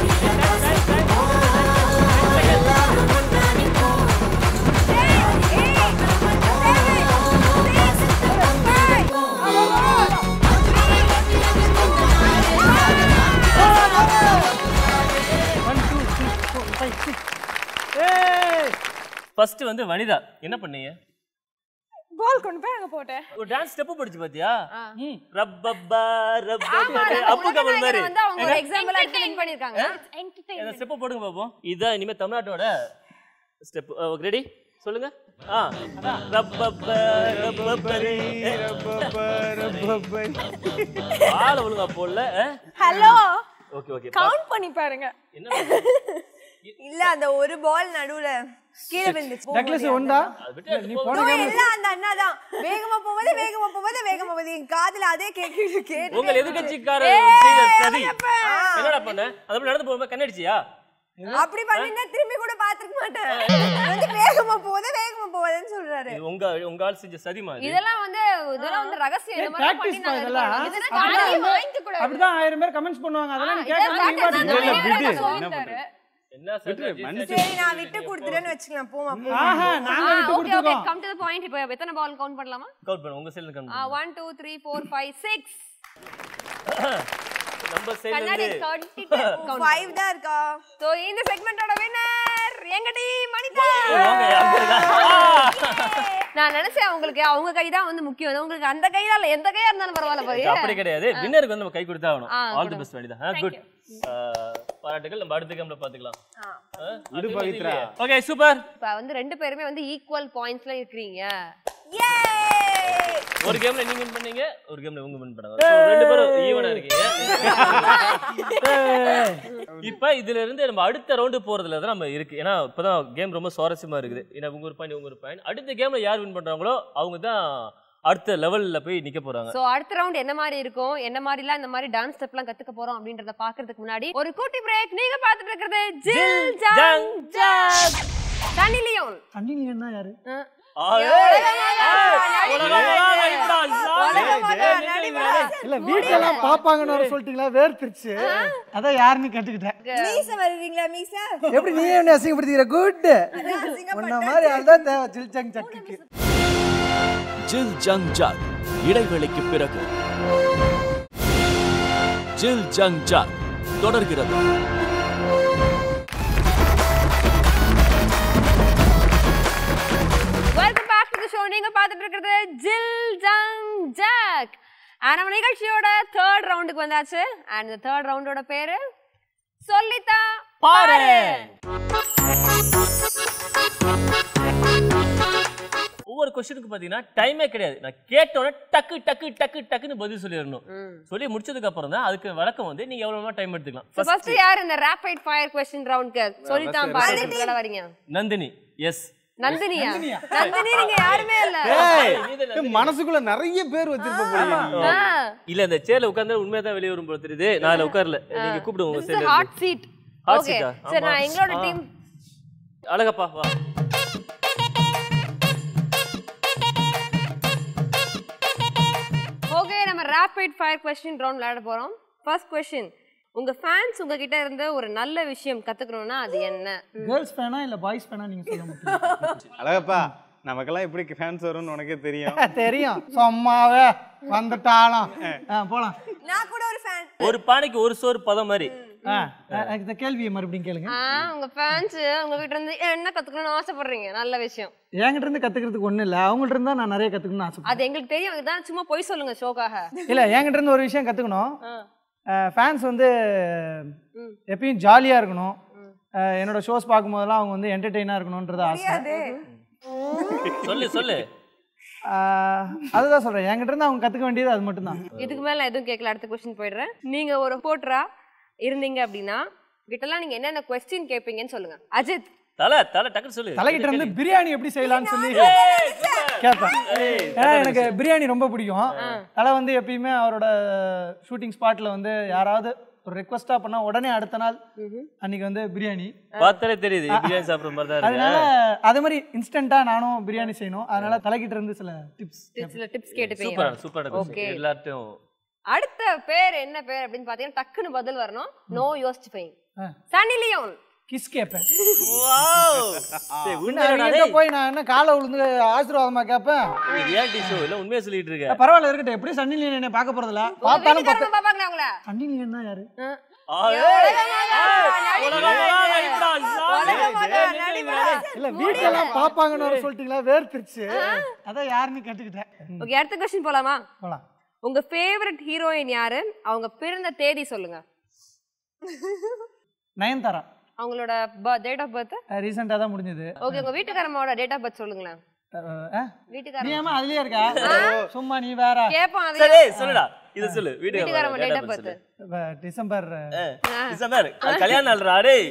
ஃபர்ஸ்ட் வந்து வனிதா என்ன பண்ணீங்க பால் கொண்டு போய் அங்க போட்டேன் ஒரு டான்ஸ் ஸ்டெப் படிச்சு பாத்தியா ம், ரப்பப்பா ரப்பப்பா அப்பு கமல் மாதிரி வந்து அவங்க ஒரு எக்ஸாம்பிள் எடுத்து லிங்க் பண்ணிருக்காங்க அந்த ஸ்டெப் போடுங்க பாப்போம் இதான் இனிமே தமிழ்நாட்டோட ஸ்டெப் ரெடி சொல்லுங்க ஆ ரப்பப்பா ரப்பப்பரே ஆள ஒழுங்கா போடல ஹலோ ஓகே ஓகே கவுண்ட் பண்ணி பாருங்க என்ன இல்ல அந்த ஒரு பால் நடுவுல கீழே விழுந்துச்சு நெக்லஸ் உண்டா அது விட்டு நீ எடுத்து போன No, game எல்லாம் அந்த அண்ணா தான் வேகமா போவது வேகமா போவது வேகமா போவது என் காதுல அதே கேட்டு கேட்டு உங்கள் எதிர்கட்சிக்காரர் செய்த சதி என்னடா பண்ண அது நடந்து போகும்போது கண்ணடிச்சியா அப்படி பண்ணிருந்தா திரும்பி கூட பாத்துக்க மாட்டேன் வந்து வேகமா போவது வேகமா போவதுன்னு சொல்றாரு இது உங்க உங்க ஆள் செஞ்ச சதி மாதிரி இதெல்லாம் வந்து இதெல்லாம் வந்து ரகசியம் இந்த மாதிரி practice பண்ணி நாங்க இதெல்லாம். இது பண்ணோம். இதெல்லாம் காலையில வாங்கிக்க கூடாது. அப்படிதான் ஆயிரம் பேர் கமெண்ட்ஸ் பண்ணுவாங்க அதெல்லாம் நீ ஆ, கேட்கறது இதெல்லாம் நீ பாட்டுக்கு practice இல்ல, போயிடு. விடு. சொல்லி என்ன தராரு. என்ன விட்டுரு, சொல்ற மன்னிச்சு சரி நான் விட்டு கொடுத்துட்டேன்னு வச்சுக்கலாம் போமா போ ஆஹா நாங்க ஆ, விட்டு okay, okay, கொடுத்துருக்கோம் come to the point. இப்போ எத்தனை ball count பண்ணலாமா? கவுண்ட் பண்ணு உங்க சைடுல கவுண்ட் ஆ, one, two, three, four, five, six. நம்ம சைடுல கண்ணாடி இருந்து கட்டிட்டு count ஃபைவ் தான் இருக்கா So, இந்த செக்மெண்டோட வின்னர் எங்க டீம் அனிதா வாங்க, அங்க இருக்கா? நான் நினைச்சேன் உங்களுக்கு அவங்க கை தான் வந்து முக்கியம் உங்களுக்கு அந்த கை தான் இல்ல எந்த கையா இருந்தாலும் பரவாயில்ல இது போய் அப்படி கிடையாது வின்னருக்கு வந்து நம்ம கை கொடுத்தா ஆகணும் ஆ, ஆல் தி பெஸ்ட் வேண்டியதான் குட் பாராட்டுகள் நம்ம அடுத்த கேம்ல பாத்துக்கலாம் விடு பவித்ரா. ஓகே சூப்பர் இப்ப வந்து ரெண்டு பேருமே வந்து ஈக்குவல் பாயிண்ட்ஸ்ல இருக்கிறீங்க ஒரு கேம்ல நீங்க வின் பண்ணீங்க ஒரு கேம்ல இவங்க வின் பண்ணாங்க So, ரெண்டு பேரும் ஈவனா இருக்கீங்க இப்ப இதுல இருந்து நம்ம அடுத்த ரவுண்டு போறதுல தான் நம்ம இருக்கு ஏன்னா இப்பதான் கேம் ரொம்ப சுவாரஸ்யமா இருக்குது ஏன்னா உங்க ஒரு பாயிண்ட் உங்க ஒரு பாயிண்ட் அடுத்த கேம்ல யார் வின் பண்றாங்களோ அவங்க தான் அடுத்த லெவல்ல போய் நிக்க போறாங்க சோ அடுத்த ரவுண்ட் என்ன மாதிரி இருக்கும் என்ன மாதிரிலாம் இந்த மாதிரி டான்ஸ் ஸ்டெப்லாம் கத்துக்க போறோம் அப்படின்றத பாக்குறதுக்கு முன்னாடி ஒரு குட்டி பிரேக் நீங்க பாத்துட்டு இருக்கிறது ஜில் ஜங் ஜக் தனி லியோன் தண்ணி நீ என்ன யாரு இல்ல வீட்ல எல்லாம் பாப்பாங்கன்னு வர சொல்லிட்டீங்களா வேர்த்துருச்சு அதான் யாருன்னு கேட்டுக்கிட்டேன் மீச வருவீங்களா மீச எப்படி நீ என்ன அசிங்கப்படுத்திக்கிற குட் உன்ன மாதிரி அதுதான் தேவை ஜில் ஜங் சக்குக்கு ஜில் ஜங் ஜாக் இடைவேளைக்கு பிறகு ஜில் ஜங் ஜாக் தொடர்கிறது welcome back to the show நீங்க பாத்துட்டு இருக்கிறது ஜில் ஜங் ஜக் அண்ட் நம்ம நிகழ்ச்சியோட தேர்ட் ரவுண்டுக்கு வந்தாச்சு அண்ட் இந்த தேர்ட் ரவுண்டோட பேரு சொல்லித்தா பாரு ஒவ்வொரு கொஸ்டினுக்கு பாத்தீங்கன்னா டைமே கிடையாது நான் கேட்டோன்னே டக்கு டக்கு டக்கு டக்குன்னு பதில் சொல்லிடணும் சொல்லி முடிச்சதுக்கு அப்புறம் தான் அதுக்கு விளக்கம் வந்து நீங்க எவ்வளவு டைம் எடுத்துக்கலாம் ஃபர்ஸ்ட் யார் இந்த ரேபிட் ஃபயர் கொஸ்டின் ரவுண்ட்க்கு சொல்லித்தான் பாரு இதுல வரீங்க நந்தினி எஸ் நந்தினியா நந்தினி நீங்க யாருமே இல்ல ஏய், மனசுக்குள்ள நிறைய பேர் வச்சிருப்ப போலீங்க நீ. ஆ இல்ல இந்த சேர்ல உட்கார்ந்தா உண்மையா தான் வெளியே வரும் போல தெரியுது நான் அதுல உட்கார்ல நீங்க கூப்பிடுங்க உங்க this is சைடுல hot seat Hot okay seat ஆ? சரி நான் ஆமா. எங்களோட ஆ. டீம் அழகப்பா வா ஓகே நம்ம ரேபிட் ஃபயர் கொஸ்டின் ரவுண்ட் விளையாட போறோம் ஃபர்ஸ்ட் கொஸ்டின் உங்க ஃபேன்ஸ் உங்ககிட்ட இருந்து ஒரு நல்ல விஷயம் கத்துக்கணும்னா அது என்ன கேர்ள்ஸ் ஃபேனா இல்ல பாய்ஸ் ஃபேனா நீங்க சொல்ல முடியும் அழகப்பா நமக்கெல்லாம் எப்படி ஃபேன்ஸ் வரும்னு உனக்கே தெரியும் தெரியும் சும்மாவே வந்துட்டாலும் ஆ, போலாம் நான் கூட ஒரு ஃபேன் ஒரு பானைக்கு ஒரு சோறு பதம் மாதிரி ஆ, ஆ, இந்த கேள்வியை மறுபடியும் கேளுங்க ஆ உங்க ஃபேன்ஸ் உங்ககிட்ட இருந்து என்ன கத்துக்கணும்னு ஆசைப்படுறீங்க நல்ல விஷயம் என்கிட்ட இருந்து கத்துக்கிறதுக்கு ஒண்ணும் இல்ல அவங்கள்ட்ட இருந்தா நான் நிறைய கத்துக்கணும்னு ஆசை அது எங்களுக்கு தெரியும் இதுதான் சும்மா பொய் சொல்லுங்க ஷோக்காக இல்ல என்கிட்ட இருந்து ஒரு விஷயம் கத்துக்கணும் ஃபேன்ஸ் வந்து எப்பயும் ஜாலியா இருக்கணும் அஹ், என்னோட ஷோஸ் பார்க்கும்போதெல்லாம் அவங்க வந்து என்டர்டெயினா இருக்கணும்ன்றது ஆசை சொல்லு சொல்லு அஹ், அதுதான் சொல்றேன் என்கிட்ட இருந்து அவங்க கத்துக்க வேண்டியது அது மட்டும்தான் இதுக்கு மேல நான் எதுவும் கேட்கல அடுத்த கொஸ்டின் போயிடுறேன் நீங்க ஒரு போட்டரா இருந்தீங்க அப்படின்னா கிட்டலாம் நீங்க என்னென்ன கொஸ்டின் கேட்பீங்கன்னு சொல்லுங்க அஜித் தலை தலை டக்குன்னு சொல்லு தலைகிட்ட இருந்து பிரியாணி எப்படி செய்யலாம்னு சொல்லி கேட்பேன் ஏன்னா எனக்கு பிரியாணி ரொம்ப பிடிக்கும் தலை வந்து எப்பயுமே அவரோட ஷூட்டிங் ஸ்பாட்ல வந்து யாராவது ஒரு ரெக்வஸ்டா பண்ணா உடனே அடுத்த நாள் அன்னைக்கு வந்து பிரியாணி பார்த்தாலே தெரியுது பிரியாணி சாப்பிடுற மாதிரி தான் அதனால இருக்கு அதே மாதிரி இன்ஸ்டன்டா நானும் பிரியாணி செய்யணும் அதனால தலைகிட்ட இருந்து சில டிப்ஸ் சில டிப்ஸ் கேட்டுப்பீங்க சூப்பர் சூப்பர் Okay. எல்லார்ட்டும் அடுத்த பேர் என்ன பேர் அப்படின்னு பாத்தீங்கன்னா டக்குன்னு பதில் வரணும் நோ யோசிச்சு போய் ஆ. சனி லியோன் கிஸ் கேட்பேன் சரி, பின்ன உண்மையாடா அவங்ககிட்ட டேய்? போய் நான் என்ன காலை விழுந்து ஆசீர்வாதமா கேட்பேன் நீ ரியாலிட்டி ஷோ இல்ல உண்மையா சொல்லிட்டு இருக்க பரவாயில்ல இருக்கட்டும் எப்படி சன்னி லியன் என்ன பார்க்க போறதில்ல பார்த்தாலும் பார்த்து வீட்டுக்காரங்க பாப்பாங்களா அவங்கள சன்னி லியன் தான் யாரு இல்ல வீட்ல எல்லாம் பாப்பாங்கன்னு வர சொல்லிட்டீங்களா வேர்த்துருச்சு அதான் யாருன்னு கேட்டுக்கிட்டேன் ஓகே அடுத்த கொஸ்டின் போலாமா போலாம் உங்க ஃபேவரட் ஹீரோயின் யாரு அவங்க பிறந்த தேதி சொல்லுங்க நயன்தாரா அவங்களோட டேட் ஆஃப் பர்த் ரீசெண்டா தான் முடிஞ்சது ஓகே உங்க வீட்டுக்காரம்மாவோட டேட் ஆஃப் பர்த் சொல்லுங்களேன் அஹ், அஹ், நீ வீட்டுக்காரங்க ஏமா அதுலயே இருக்கா சும்மா நீ வேற கேட்பான் அது சரி சொல்லுடா இது சொல்லு வீட்டுக்காரங்க வீட்டுக்காரங்க date of birth. வ- டிசம்பர் டிசம்பர் அது கல்யாண நாள்ரா டேய்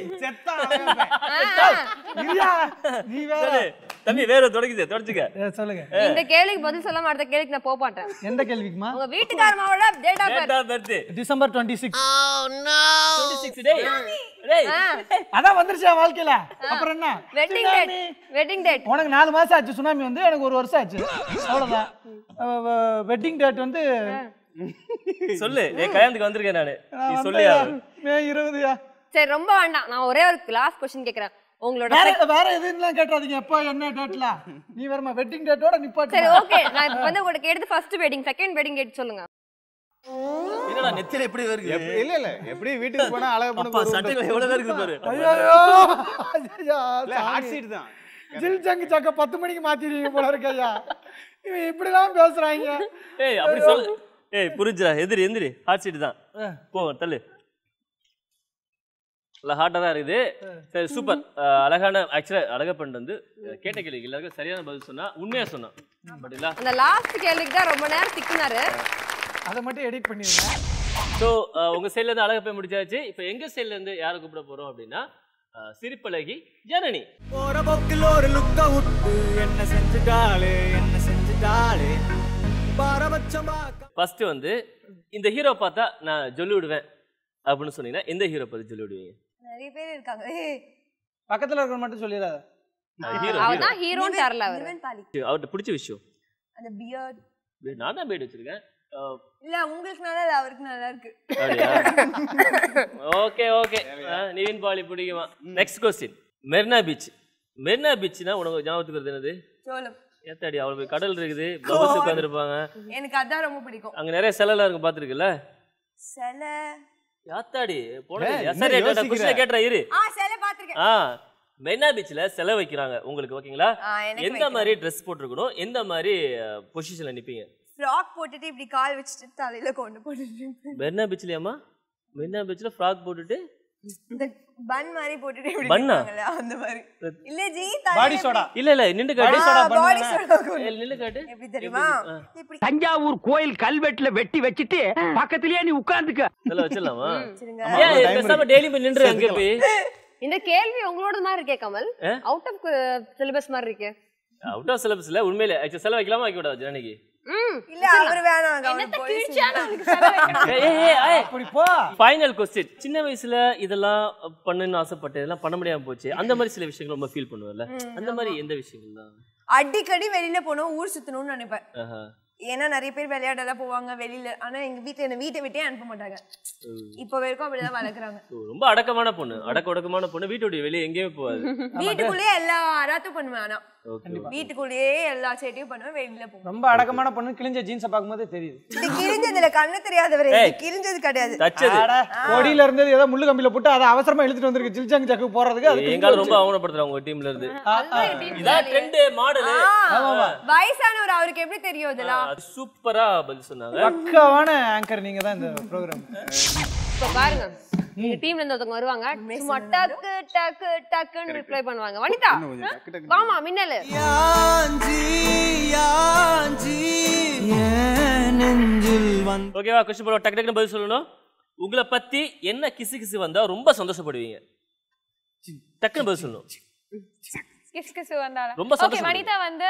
இல்லையா? நீ வேற சொல்லு. தம்பி வேற தொடங்குது தொடச்சுக்க ஏ, சொல்லுங்க இந்த கேள்விக்கு பதில் சொல்லாம அடுத்த கேள்விக்கு நான் போக மாட்டேன் எந்த கேள்விக்குமா உங்க வீட்டுக்காரமாவோட date of date of birth December twenty six 26 டேய் டேய் அதான் வந்துருச்சு என் வாழ்க்கையில அப்புறம் என்ன வெட்டிங் டேட் வெட்டிங் டேட் உனக்கு நாலு மாசம் ஆச்சு சுனாமி வந்து எனக்கு ஒரு வருஷம் ஆச்சு அவ்வளவுதான் வெட்டிங் டேட் வந்து சொல்லு என் கல்யாணத்துக்கு வந்திருக்கேன் நானு நீ நான் சொல்லியா வந்து மே இருபதுயா சரி ரொம்ப வேண்டாம் நான் ஒரே ஒரு லாஸ்ட் கொஸ்டின் கேக்குறேன் உங்களோட வேற வேற எதுலாம் கேட்டாதீங்க எப்போ என்ன டேட்ல நீ வரமா வெட்டிங் டேட்டோட நிப்பாட்டு சரி ஓகே நான் இப்ப வந்து உங்களுக்கு கேட்டது first wedding second wedding date சொல்லுங்க என்னடா நெத்தில எப்படி வருது எப்- இல்ல இல்ல எப்படி வீட்டுக்கு போனா அழகு அப்பா பண்ண சட்டைகள் எவ்வளவு இருக்குது பாரு ஐயோ ஐயா, இல்ல ஹாட் சாமி. சீட் தான் ஜில் ஜங்கு சக்க பத்து மணிக்கு மாத்திடுவீங்க போல இருக்கு ஐயா இவன் இப்படிலாம் பேசுறாங்க ஏய் அப்படி சொல்லு ஏய் புரிஞ்சுடா எதிரி எந்திரி ஹாட் சீட் தான் போ தள்ளு நல்லா ஹாட்டாக தான் இருக்குது சரி சூப்பர் அழகான ஆக்சுவலாக அழகா பண்ணிட்டு வந்து அஹ், கேட்ட கேள்வி எல்லாருக்கும் சரியான பதில் சொன்னா உண்மையா சொன்னான் பட்டிங்களா அந்த லாஸ்ட் கேள்விக்கு தான் ரொம்ப நேரம் திக்குனாரு அதை மட்டும் எடிட் பண்ணிடுங்க ஸோ உங்க சைட்ல இருந்து அழகா போய் முடிச்சாச்சு இப்போ எங்க சைட்ல இருந்து யாரை கூப்பிட போறோம் அப்படின்னா அஹ், சிரிப்பழகி ஜனனி போற போக்கில் ஒரு லுக்க விட்டு என்ன செஞ்சுட்டாளே என்ன செஞ்சுட்டாளே பாரபட்சமா ஃபர்ஸ்ட் வந்து இந்த ஹீரோ பார்த்தா நான் சொல்லி விடுவேன் அப்படின்னு சொன்னீங்கன்னா எந்த ஹீரோ பார்த்து சொல்லி விடுவீங்க நிறைய பேர் இருக்காங்க ஏய், பக்கத்துல இருக்கிற மட்டும் சொல்லிடாத ஹீரோ அவர் தான் ஹீரோன்னு தரல அவர் நிவன் பாலி அவர்கிட்ட பிடிச்ச விஷயம் அந்த பியர்ட் நான் தான் பேட் வச்சிருக்கேன் அஹ், இல்ல உங்களுக்கு நல்லா இல்ல அவருக்கு நல்லா இருக்கு அப்படியா ஓகே ஓகே நிவின் பாலி பிடிக்குமா next question Marina beach Marina பீச்னா உனக்கு ஞாபகத்துக்கு வருது என்னது சோளம் ஏத்தாடி அவ்வளவு கடல் இருக்குது பபுள்ஸ் உட்காந்துருப்பாங்க எனக்கு அதான் ரொம்ப பிடிக்கும் அங்க நிறைய செலலாம் இருக்கும் பாத்துருக்குல்ல சில யாத்தாடி போனது ஏய், இல்லையா? என்ன சரி யோசிக்கிற? கொஸ்டின் கேட்டுறா இரு ஆ சில பாத்திருக்கேன் ஆ மெரினா பீச்ல செலை வைக்கிறாங்க உங்களுக்கு ஓகேங்களா ஆ, எனக்கு எந்த மாதிரி ட்ரெஸ் போட்டிருக்கணும் எந்த மாதிரி பொசிஷன்ல நிப்பீங்க ஃப்ராக் போட்டுட்டு இப்படி கால் வச்சுட்டு தலையில கொண்டு போட்டுட்டு மெரினா பீச்லயாமா மெரினா பீச்ல ஃப்ராக் போட்டுட்டு இந்த பன் மாதிரி போட்டுட்டு இப்படி பன்னா? நிப்பாங்கல்ல, அந்த மாதிரி இல்ல ஜி பாடி சோடா இல்ல இல்ல நின்னு காட்டு பாடி சோடா ஏய், நின்னு காட்டு எப்படி தெரியுமா இப்படி தஞ்சாவூர் கோயில் கல்வெட்டுல வெட்டி வச்சிட்டு பக்கத்திலேயே நீ உட்கார்ந்துக்க இதெல்லாம் வச்சிடலாமா வச்சிருங்க. ஏன் பேசாம டெய்லி போய் நின்று அங்க போய் இந்த கேள்வி உங்களோட மாதிரி இருக்கே கமல் ஆ? அவுட் ஆஃப் சிலபஸ் மாதிரி இருக்கே அவுட் ஆஃப் சிலபஸ்ல உண்மையிலே ஆக்சுவலி செலவு வைக்கலாமா வைக்க கூடாது ஜனனிக்கு ம் இல்ல அவர் வேணாம் அவருக்கு போலீஸ் அப்படி போ ஃபைனல் கொஸ்டின் சின்ன வயசுல இதெல்லாம் பண்ணுன்னு ஆசைப்பட்டு இதெல்லாம் பண்ண முடியாம போச்சு அந்த மாதிரி சில விஷயங்கள் ரொம்ப ஃபீல் பண்ணுவேன்ல அந்த மாதிரி எந்த விஷயங்கள் தான் அடிக்கடி வெளியில போனோம் ஊர் சுத்தணும்னு நினைப்பேன் ஆஹா. ஏன்னா நிறைய பேர் விளையாடலாம் போவாங்க வெளியில ஆனா எங்க வீட்டுல என்ன வீட்டை விட்டே அனுப்ப மாட்டாங்க இப்ப வரைக்கும் அப்படிதான் வளர்க்குறாங்க ஓ, ரொம்ப அடக்கமான பொண்ணு அடக்க ஒடுக்கமான பொண்ணு வீட்டை விட்டு வெளியே எங்கேயுமே போகாது வீட்டுக்குள்ளேயே எல்லா ராத்தும் பண்ணுவேன் ஆனா ஓகே வீட்டுக்குள்ளேயே எல்லா செடியும் பண்ணுவேன் வெளியில போவேன் ரொம்ப அடக்கமான பொண்ணு கிழிஞ்ச ஜீன்ஸை பார்க்கும்போது தெரியுது இது கிழிஞ்சதுல கண்ணு தெரியாதவரே இது ஏய். கிழிஞ்சது கிடையாது தச்சது அட, கொடியில இருந்தது ஏதோ முள்ளு கம்பியில போட்டு அதை அவசரமா இழுத்துட்டு வந்திருக்கு ஜில்ஜாங் ஜக்கு போறதுக்கு அது எங்கால ரொம்ப அவமானப்படுத்துறாங்க உங்க டீம்ல இருந்து இதான் ட்ரெண்ட் மாடல் வயசானவர் அவருக்கு எப்படி தெரியும் இதெல்லாம் சூப்பரா பதில் சொன்னாங்க பக்காவான ஆங்கர் நீங்க தான் இந்த ப்ரோக்ராம் இப்போ பாருங்க எங்க டீம்ல இருந்து ஒருத்தவங்க வருவாங்க சும்மா டக்கு டக்கு டக்குன்னு ரிப்ளை பண்ணுவாங்க வனிதா வாமா மின்னலு யாஞ்சி யாஞ்சி ஏன் நெஞ்சில் வந்து ஓகேவா கொஸ்டின் போட டக்கு டக்குன்னு பதில் சொல்லணும் உங்களை பத்தி என்ன கிசு கிசு வந்தா ரொம்ப சந்தோஷப்படுவீங்க டக்குன்னு பதில் சொல்லணும் கிஸ் கிஸ் வந்தாலும் ரொம்ப ஓகே சந்தோஷப்படுது. வனிதா வந்து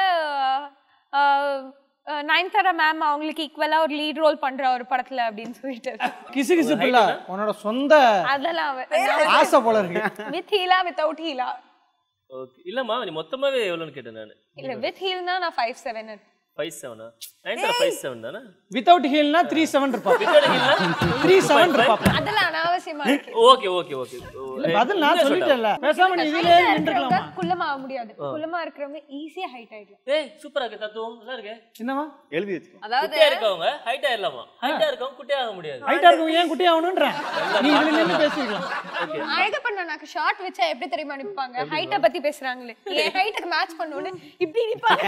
நயன்தாரா மேம் அவங்களுக்கு ஈக்குவலா ஒரு லீட் ரோல் பண்ற ஒரு படத்துல அப்படின்னு சொல்லிட்டு கிசு கிசு பிள்ளை உன்னோட சொந்த அதெல்லாம் ஆசை போல இருக்கு வித் ஹீலா வித்தவுட் ஹீலா ஓகே இல்லம்மா நீ மொத்தமாவே எவ்வளோன்னு கேட்டேன் நான் இல்ல வித் ஹீல்னா நான் ஃபைவ் செவன் ஃபைவ் செவனா நைன் ஃபைவ் செவன் தானே வித்தவுட் ஹீல்னா த்ரீ செவன் இருப்பா த்ரீ செவன் இருப்பா அதெல்லாம் அனாவசியமா இருக்கு ஓகே ஓகே ஓகே பதில் நான் சொல்லிட்டேன்ல பேசாம நீ இதுலயே நின்றுக்கலாமா குள்ளமா ஆக முடியாது குள்ளமா இருக்கிறவங்க ஈஸியா ஹைட் ஆயிடலாம் ஏய் சூப்பரா இருக்கு தத்துவம் நல்லா இருக்கு என்னவா எழுதி வச்சுக்கோ அதாவது குட்டியா இருக்கவங்க ஹைட் ஆயிடலாமா ஹைட்டா இருக்கவங்க குட்டியா ஆக முடியாது ஹைட்டா இருக்கும் ஏன் குட்டி ஆகணும்ன்றேன் நீ இதுல நின்று பேசிக்கலாம் அழக பண்ணனாக்கு ஷார்ட் வச்சா எப்படி தெரியுமா நிப்பாங்க ஹைட்ட பத்தி பேசுறாங்களே என் ஹைட்டுக்கு மேட்ச் பண்ணோன்னு இப்படி நிப்பாங்க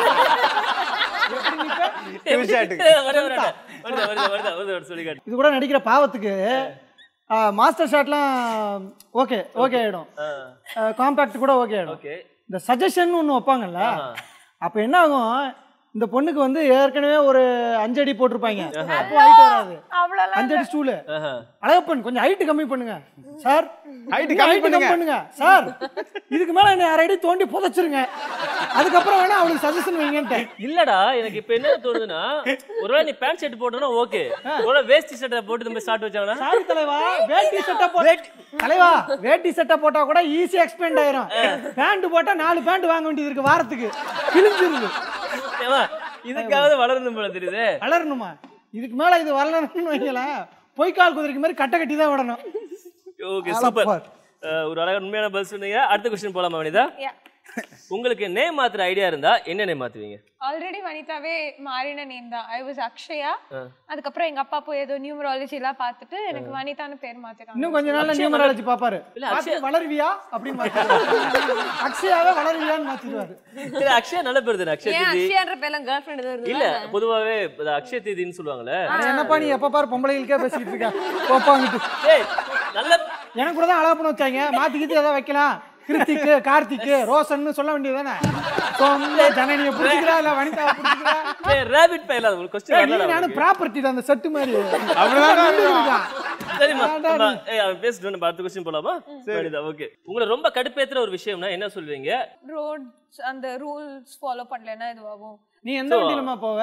ஷாட்டுக்கு வருது, வருது, வருது, வருது, வருது, வருது, வருது, சொல்லி காட்டு. இது கூட நடிக்கிற பாவத்துக்கு மாஸ்டர் ஷாட்லாம் ஓகே ஓகே ஆயிடும் காம்பேக்ட் கூட ஓகே ஆயிடும் ஓகே இந்த சஜஷன் ஒன்று வைப்பாங்கல்ல அப்போ என்ன ஆகும் இந்த பொண்ணுக்கு வந்து ஏற்கனவே ஒரு அஞ்சடி போட்டிருப்பாங்க அப்போ ஹைட் வராது அவ்வளோலாம் அஞ்சடி ஸ்டூலு ஆஹா. அழகப்பன் கொஞ்சம் ஹைட் கம்மி பண்ணுங்க சார் Height இன்னும் கம்மி height பண்ணுங்க. பண்ணுங்க சார் இதுக்கு மேல என்ன அரை அடி தோண்டி புதைச்சிருங்க அதுக்கப்புறம் வேணா அவளுக்கு சஜஷன் வைங்கன்ட்டு இல்லடா எனக்கு இப்ப என்ன தோணுதுன்னா ஒருவேளை நீ பேண்ட் ஷர்ட் போட்டனா ஓகே ஒருவேளை வேஷ்டி ஷர்ட்டை போட்டு இந்த மாதிரி ஷார்ட் வச்சாங்கன்னா சாரி தலைவா வேட்டி சட்டை போ தலைவா வேட்டி சட்டை போட்டா கூட ஈஸி எக்ஸ்பெண்ட் ஆயிரும் பேண்ட் போட்டா நாலு பேண்ட் வாங்க வேண்டியது இருக்கு வாரத்துக்கு கிழிஞ்சிருது ஏம்மா, இதுக்காவது வளரணும் போல தெரியுது வளரணுமா இதுக்கு மேல இது வளரணும்னு வைங்களேன் பொய்க்கால் குதிரைக்கு மாதிரி கட்டை கட்டி தான் விடணும் ஓகே ஆள சூப்பர் பார். ஒரு அழகான உண்மையான பதில் சொன்னீங்க அடுத்த கொஸ்டின் போலாமா வனிதா உங்களுக்கு நேம் மாத்துற ஐடியா இருந்தா என்ன நேம் மாத்துவீங்க ஆல்ரெடி வனிதாவே மாறின நேம் தான் ஐ வாஸ் அக்ஷயா ஆ. அதுக்கப்புறம் எங்க அப்பா போய் ஏதோ நியூமராலஜி எல்லாம் பார்த்துட்டு எனக்கு வனிதான்னு பேர் மாத்திட்டாங்க இன்னும் கொஞ்ச நாள்ல நியூமராலஜி பாப்பாரு இல்ல, பார்த்து வளருவியா அப்படின்னு மாத்திடுவாரு அக்ஷயாவே வளருவியான்னு மாத்திடுவாரு இல்ல அக்ஷயா நல்ல பேர் தானே அக்ஷய ஏன் தீதி அக்ஷயான்ற பேர்லாம் கேர்ள் ஃப்ரெண்ட் எதுவும் இல்ல இருக்குல்ல பொதுவாவே இது அக்ஷய தீதின்னு சொல்லுவாங்கல்ல அட என்னப்பா நீ எப்ப பாரு பொம்பளைகளுக்கே பேசிக்கிட்டு இருக்க போப்பாங்கிட்டு ஏய் நல்ல எனக்கு கூட தான் அழகப்பண்ண வச்சாங்க மாத்தி கீத்தி ஏதாவது வைக்கலாம் கிருத்திக்கு கார்த்திக்கு ரோஷன்னு சொல்ல வேண்டியதுதானே சொந்த ஜனனியை பிடிச்சிக்கிறா இல்ல வனிதாவை பிடிச்சிக்கிறா ஏய் ரேபிட் பையல ஒரு ஏய், கொஸ்டின் நீ நானும் ப்ராப்பர்ட்டி தான் அந்த செட்டு மாதிரி அப்படிதான் சரிம்மா நம்ம ஏய் அவன் பேசிட்டு நம்ம அடுத்த கொஸ்டின் போலாமா சரிதா ஓகே உங்களை ரொம்ப கடுப்பேத்துற ஒரு விஷயம்னா என்ன சொல்வீங்க ரோட்ஸ் அந்த ரூல்ஸ் ஃபாலோ பண்ணலன்னா இதுவாகும் நீ எந்த வண்டியிலமா போவ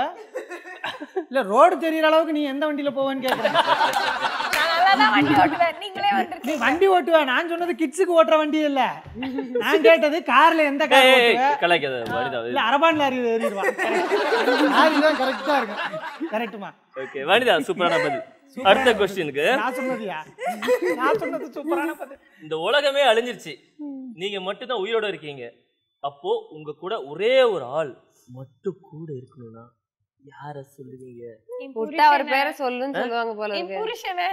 இல்ல ரோடு தெரியற அளவுக்கு நீ எந்த வண்டியில போவேன்னு கேக்குறேன் நான் நல்லா தான் வண்டி ஓட்டுவேன் நீங்களே நீ வந்துருக்கீங்க வண்டி ஓட்டுவ நான் சொன்னது கிட்ஸுக்கு ஓட்டுற வண்டி இல்ல நான் கேட்டது கார்ல எந்த கார் ஏய் ஓட்டுவ கலாய்க்காத வனிதா இல்ல அரபான் லாரி ஏறிடுவா லாரி தான் கரெக்டா இருக்கும் கரெக்ட்டுமா ஓகே வனிதா சூப்பரான பதில் அடுத்த கொஸ்டினுக்கு நான் சொன்னதுயா நான் சொன்னது சூப்பரான பதில் இந்த உலகமே அழிஞ்சிருச்சு நீங்க மட்டும் தான் உயிரோட இருக்கீங்க அப்போ உங்க கூட ஒரே ஒரு ஆள் மட்டும் கூட இருக்கணும்னா யார சொல்லுவீங்க என் விட்டா அவர் புருஷனை- பேரை சொல்லுன்னு சொல்லுவாங்க போல என் இருக்கு புருஷனை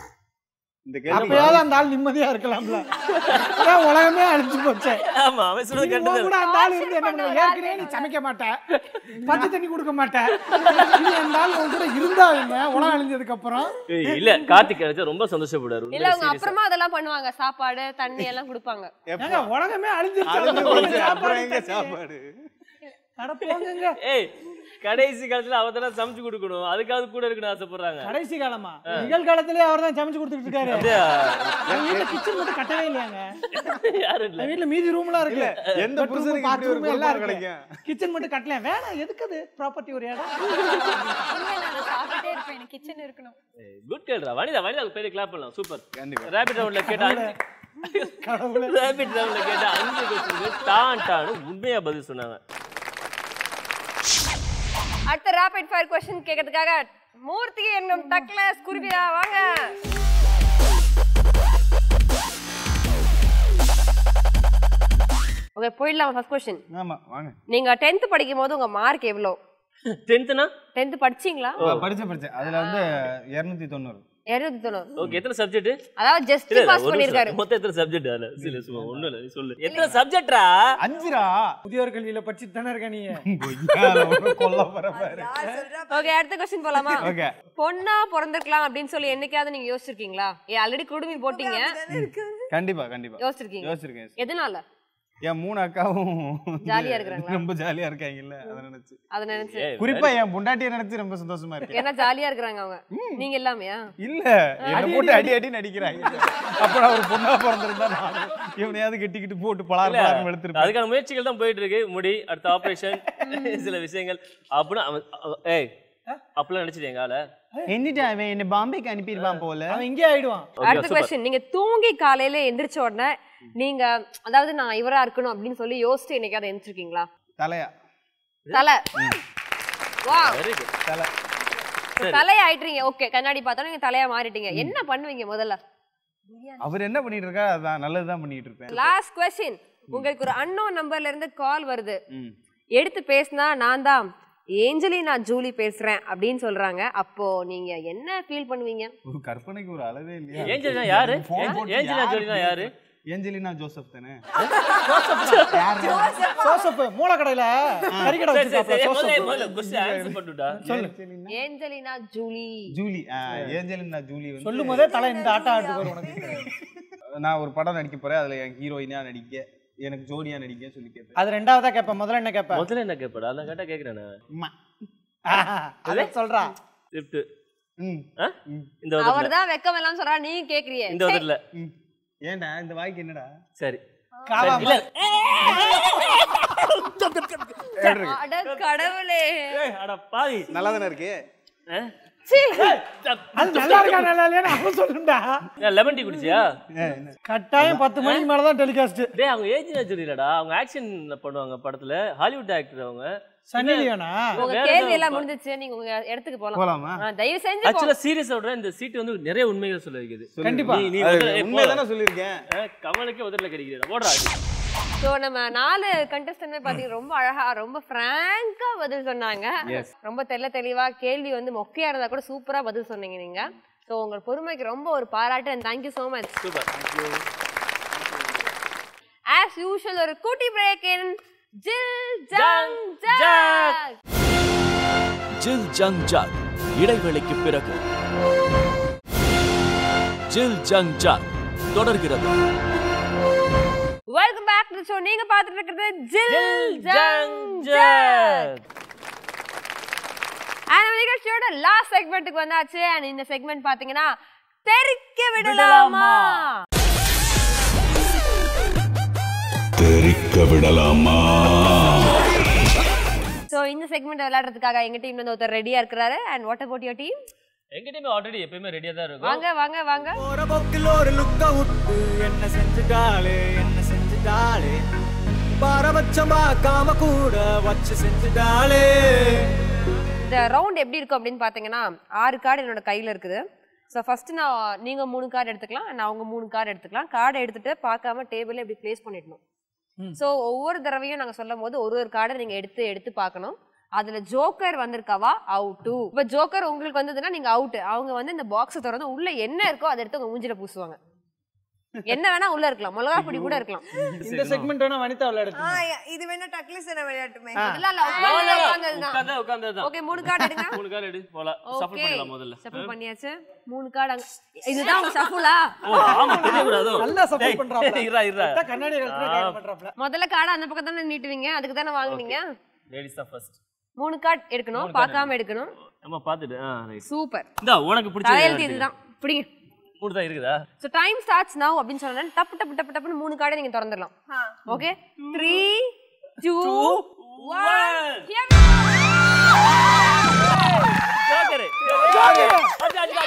இந்த கேள்வி அப்பயாவது அந்த ஆள் நிம்மதியா இருக்கலாம்ல அதான் உலகமே அழிஞ்சு போச்சே ஆமா அவன் சொல்றது நீ கரெக்ட் உன் கூட அந்த ஆள் இருந்து என்ன பண்ணுவ? ஏற்கனவே நீ சமைக்க மாட்ட பச்சை தண்ணி கொடுக்க மாட்ட நீ அந்த ஆள் உன் கூட இருந்தா என்ன உலகம் அழிஞ்சதுக்கு அப்புறம் ஏய், இல்ல கார்த்திக் கிடைச்சா ரொம்ப சந்தோஷப்படுவாரு இல்ல உண்மையிலே அவங்க serious ஆ. அப்புறமா அதெல்லாம் பண்ணுவாங்க சாப்பாடு தண்ணி எல்லாம் கொடுப்பாங்க ஏங்க உலகமே அழிஞ்சிருச்சு அது அதுக்கு போச்சு, சாப்பாடு அப்புறம் எங்க தண்ணி. சாப்பாடு அட போங்கங்க ஏய் கடைசி காலத்துல அவ தானே சமைச்சு கொடுக்கணும் அதுக்காவது கூட இருக்கணும் ஆசைப்படுறாங்க கடைசி காலமா நிகழ்காலத்திலே அவர் தான் சமைச்சு கொடுத்துட்டு இருக்காரு அப்படியா? எங்க வீட்டுல கிச்சன் மட்டும் கட்டவே இல்லையாங்க யாரும் இல்ல என் வீட்டுல மீதி ரூம்லாம் இருக்கு இல்ல, எந்த புருஷனுக்கு இப்படி ஒரு பொறுப்பு கிடைக்கும்? கிச்சன் மட்டும் கட்டல வேணாம் எதுக்கு அது ப்ராப்பர்ட்டி ஒரு இடம் இல்லை நான் சாப்பிட்டே இருப்பேன் எனக்கு கிச்சன் இருக்கணும் குட் கேள்றா வனிதா வனிதா பெரிய கிளாப் பண்ணலாம் சூப்பர் கண்டிப்பா ரேபிட் ரவுண்ட்ல கேட்டா கடவுளே ரேபிட் ரவுண்ட்ல கேட்டா அஞ்சு கொஸ்டினுக்கு டான் டானு உண்மையா பதில் சொன்னாங்க அடுத்த ரேபிட் ஃபயர் கொஸ்டின் கேட்கறதுக்காக மூர்த்தி என்னும் டக்லஸ் குருவியா வாங்க ஓகே போயிடலாம் ஃபர்ஸ்ட் கொஸ்டின் ஆமா வாங்க நீங்க 10th படிக்கும் போது உங்க மார்க் எவ்வளோ டென்த்னா 10th படிச்சீங்களா படிச்சேன் படிச்சேன் அதுல வந்து இருநூத்தி தொண்ணூறு இருநூத்தி தொண்ணூறு ஓகே எத்தனை சப்ஜெக்ட் அதாவது ஜஸ்ட் இல்ல இல்ல, பாஸ் ஒரு பண்ணிருக்காரு நிமிஷம். மொத்தம் எத்தனை சப்ஜெக்ட் அதுல இல்ல சும்மா ஒண்ணும் இல்ல நீ சொல்லு எத்தனை சப்ஜெக்ட்ரா அஞ்சுரா முதியோர் கல்வியில படிச்சுட்டு தானே இருக்க நீ கொல்ல போற பாரு ஓகே அடுத்த கொஸ்டின் போலாமா ஓகே பொண்ணா பிறந்திருக்கலாம் அப்படின்னு சொல்லி என்னைக்காவது நீங்க யோசிச்சிருக்கீங்களா ஏ ஆல்ரெடி குடுமி போட்டீங்க கண்டிப்பா கண்டிப்பா யோசிச்சிருக்கீங்க யோசிச்சிருக்கேன் எதனால என் மூணு அக்காவும் ஜாலியா இருக்கிறாங்களா? ரொம்ப ஜாலியா இருக்காங்கல்ல அதை நினைச்சு அத நினைச்சு குறிப்பா என் பொண்டாட்டியை நினைச்சு ரொம்ப சந்தோஷமா இருக்கேன் ஏன்னா ஜாலியா இருக்கிறாங்க அவங்க நீங்க எல்லாமையா இல்ல என்ன போட்டு அடி அடி நடிக்கிறாங்க அப்ப நான் ஒரு பொண்ணா பிறந்திருந்தா நான் இவனையாவது கெட்டிக்கிட்டு போட்டு பலார் இல்ல, பலார் எடுத்திருப்பேன் அதுக்கான முயற்சிகள் தான் போயிட்டு இருக்கு முடி அடுத்த ஆபரேஷன் சில விஷயங்கள் அப்படின்னு அவன் அவன்- ஏய் அப்பெல்லாம் நினைச்சிட்டு எங்கால என்னிட்டு அவன் என்ன பாம்பேக்கு அனுப்பிடுவான் போல அவன் இங்கே ஆயிடுவான் அடுத்த கொஸ்டின் நீங்க தூங்கி காலையில எந்திரிச்ச உடனே நீங்க அதாவது நான் இவரா இருக்கணும் அப்படின்னு சொல்லி யோசிச்சு என்னைக்காவது எந்திரிச்சிருக்கீங்களா தலையா தலை வா வெரி குட் தலை தலையா ஆயிட்டீங்க ஓகே கண்ணாடி பார்த்தோம் நீங்க தலையா மாறிட்டீங்க என்ன பண்ணுவீங்க முதல்ல அவர் என்ன பண்ணிட்டு இருக்கா அதான் நல்லதுதான் பண்ணிட்டு இருப்பேன் லாஸ்ட் கொஸ்டின் உங்களுக்கு ஒரு அன்னோன் நம்பர்ல இருந்து கால் வருது ம். எடுத்து பேசினா நான் தான் ஏஞ்சலினா ஜூலி பேசுறேன் அப்படின்னு சொல்றாங்க அப்போ நீங்க என்ன ஃபீல் பண்ணுவீங்க ஒரு கற்பனைக்கு ஒரு அளவே இல்லையா ஏஞ்சலினா யாரு phone ஏஞ்ச- போட்டு ஏஞ்சலினா யாரு ஜோலினா யாரு ஏஞ்சலினா ஜோசப் தானே சோசப்பு மூலக்கடையில கறிக்கடை சரி, சரி, சரி. வச்சிருக்காப்ல முதல்ல சோசப்பு முதல்ல question answer பண்ணிட்டுடா. ஏஞ்சலினா ஜூலி ஜூலி ஆ, ஏஞ்சலினா ஜூலி வந்து சொல்லும் போதே தலை இந்த ஆட்டம் ஆடுது பாரு உனக்கு நான் ஒரு படம் நடிக்க போறேன் அதுல என் ஹீரோயினா நடிக்க எனக்கு ஜோடியா நடிக்க சொல்லி கேட்பேன் அது ரெண்டாவதா கேட்பேன் முதல்ல என்ன கேட்பேன் முதல்ல என்ன கேட்படா அதான் கேட்டா கேட்கிறேன் அம்மா. ஆஹா, அதை சொல்றா லிஃப்ட் ம் இந்த உதட்டுல அவர் தான் வெக்கம் எல்லாம் சொல்றா நீ கேக்குறிய இந்த உதட்டுல ம். ஏன்டா இந்த வாய்க்கு என்னடா சரி காவா இல்ல அட கடவுளே ஏய், அட பாவி நல்லா தானே இருக்கு ஆ? சீ. அது நல்லா இருக்கா நல்லா இல்லையான்னு அவன் சொல்லுண்டா ஏன் லெமன் டீ குடிச்சியா கட்டாயம் பத்து மணிக்கு மேலதான் டெலிகாஸ்ட் டேய் அவங்க ஏஜ் சொல்லிடா அவங்க ஆக்ஷன் பண்ணுவாங்க படத்துல ஹாலிவுட் ஆக்டர் அவங்க சன்னி லியோனா உங்க வேற கேள்வி ஏதோ எல்லாம் முடிஞ்சிச்சு நீங்க உங்க இடத்துக்கு போலாம் போலாமா ஆ, தயவு செஞ்சு போங்க. ஆக்சுவலா சீரியஸ் சொல்றேன் இந்த சீட் வந்து நிறைய உண்மைகள் சொல்ல வைக்குது கண்டிப்பா. நீ நீ அது முதல்ல- ஏய், உண்மை போடா. தானே சொல்லியிருக்கேன் ஆ, கமலுக்கே உதட்டல கிடைக்கிறா ஓடுறா ஸோ நம்ம நாலு கண்டஸ்டன்ட் பாத்தீங்க ரொம்ப அழகா ரொம்ப ஃப்ராங்கா பதில் சொன்னாங்க Yes. ரொம்ப தெள்ள தெளிவா கேள்வி வந்து மொக்கையா இருந்தா கூட சூப்பரா பதில் சொன்னீங்க நீங்க ஸோ உங்க பொறுமைக்கு ரொம்ப ஒரு பாராட்டு and thank you so much super as usual ஒரு குட்டி பிரேக் இன் ஜில் ஜங் ஜங் ஜாக் ஜில் ஜங் ஜாக் இடைவேளைக்கு பிறகு ஜில் ஜங் ஜாக் தொடர்கிறது வெல்கம் பேக் டு ஷோ நீங்க பார்த்துட்டு இருக்கிறது ஜில் ஜில் ஜங் ஜங் ஜாக் ஜாக் அண்ட் நம்ம நிகழ்ச்சியோட லாஸ்ட் செக்மெண்ட்டுக்கு வந்தாச்சு அண்ட் இந்த செக்மெண்ட் பாத்தீங்கன்னா தெரிக்க விடலாமா தெரிக்க விடலாமா சோ இந்த செக்மெண்ட் விளையாடுறதுக்காக எங்க டீம்ல இருந்து ஒருத்தர் ரெடியா இருக்கிறாரு and what about your team எங்க டீம் ஆல்ரெடி எப்பயுமே ரெடியா தான் இருக்கும் வாங்க வாங்க வாங்க போற போக்கில் ஒரு லுக்க விட்டு என்ன செஞ்சுட்டாளே என்ன செஞ்சுட்டாளே பாரபட்சம் பார்க்காம கூட வச்சு செஞ்சுட்டாளே இந்த ரவுண்ட் எப்படி இருக்கும் அப்படின்னு பாத்தீங்கன்னா ஆறு கார்டு என்னோட கையில இருக்குது ஸோ ஃபர்ஸ்ட் நான் நீங்க மூணு கார்டு எடுத்துக்கலாம் நான் அவங்க மூணு கார்டு எடுத்துக்கலாம் கார்டை எடுத்துட்டு பார்க்காம டேபிள்ல இப்படி ப்ளேஸ் பண்ணிடணும் ஸோ ஒவ்வொரு தடவையும் நாங்க சொல்லும் போது ஒரு ஒரு கார்டை நீங்க எடுத்து எடுத்து பார்க்கணும் அதுல ஜோக்கர் வந்திருக்காவா அவுட்டு இப்ப ஜோக்கர் உங்களுக்கு வந்ததுன்னா நீங்க அவுட் அவங்க வந்து இந்த பாக்ஸ் திறந்து உள்ள என்ன இருக்கோ அதை எடுத்து உங்க மூஞ்சில பூசுவாங்க என்ன வேணா உள்ள இருக்கலாம் மிளகா பொடி கூட இருக்கலாம் இந்த செக்மெண்ட் வேணா வனிதா விளையாடுச்சு ஆ, இது வேணா டக்லிஸ் விளையாட்டுமே இல்ல இல்ல உட்கார்ந்து உட்கார்ந்ததுதான் உட்கார்ந்தா உட்கார்ந்ததுதான் ஓகே மூணு கார்டு எடுங்க மூணு கால் எடு போலாம் சஃபல் ஓகே பண்ணலாம் முதல்ல ஷஃபிள் பண்ணியாச்சு மூணு கார்டு அங்க இதுதான் உங்க ஷஃபிளா ஓ ஆமா தெரியக்கூடாதோ நல்லா சப்போர்ட் பண்றாப்ல இருடா இருடா கரெக்டா கண்ணாடி கழுத்துல காட்ட பண்றாப்ல முதல்ல கார்டு அந்த பக்கம் தானே நீட்டுவீங்க அதுக்கு தானே வாங்குனீங்க லேடிஸ் தான் ஃபர்ஸ்ட் மூணு கார்டு எடுக்கணும் பார்க்காம எடுக்கணும் நம்ம பாத்துட்டு ஆ ரைட் சூப்பர் இந்தா உனக்கு பிடிச்ச தலையெழுத்து இதுதான் பிடிங்க மூணு தான் இருக்குதா ஸோ டைம் ஸ்டார்ட்ஸ் நவ் அப்படின்னு சொன்னா டப்பு டப்பு டப்பு டப்புன்னு மூணு கார்டை நீங்க திறந்துடலாம் okay three two one joker joker அடிடா அடிடா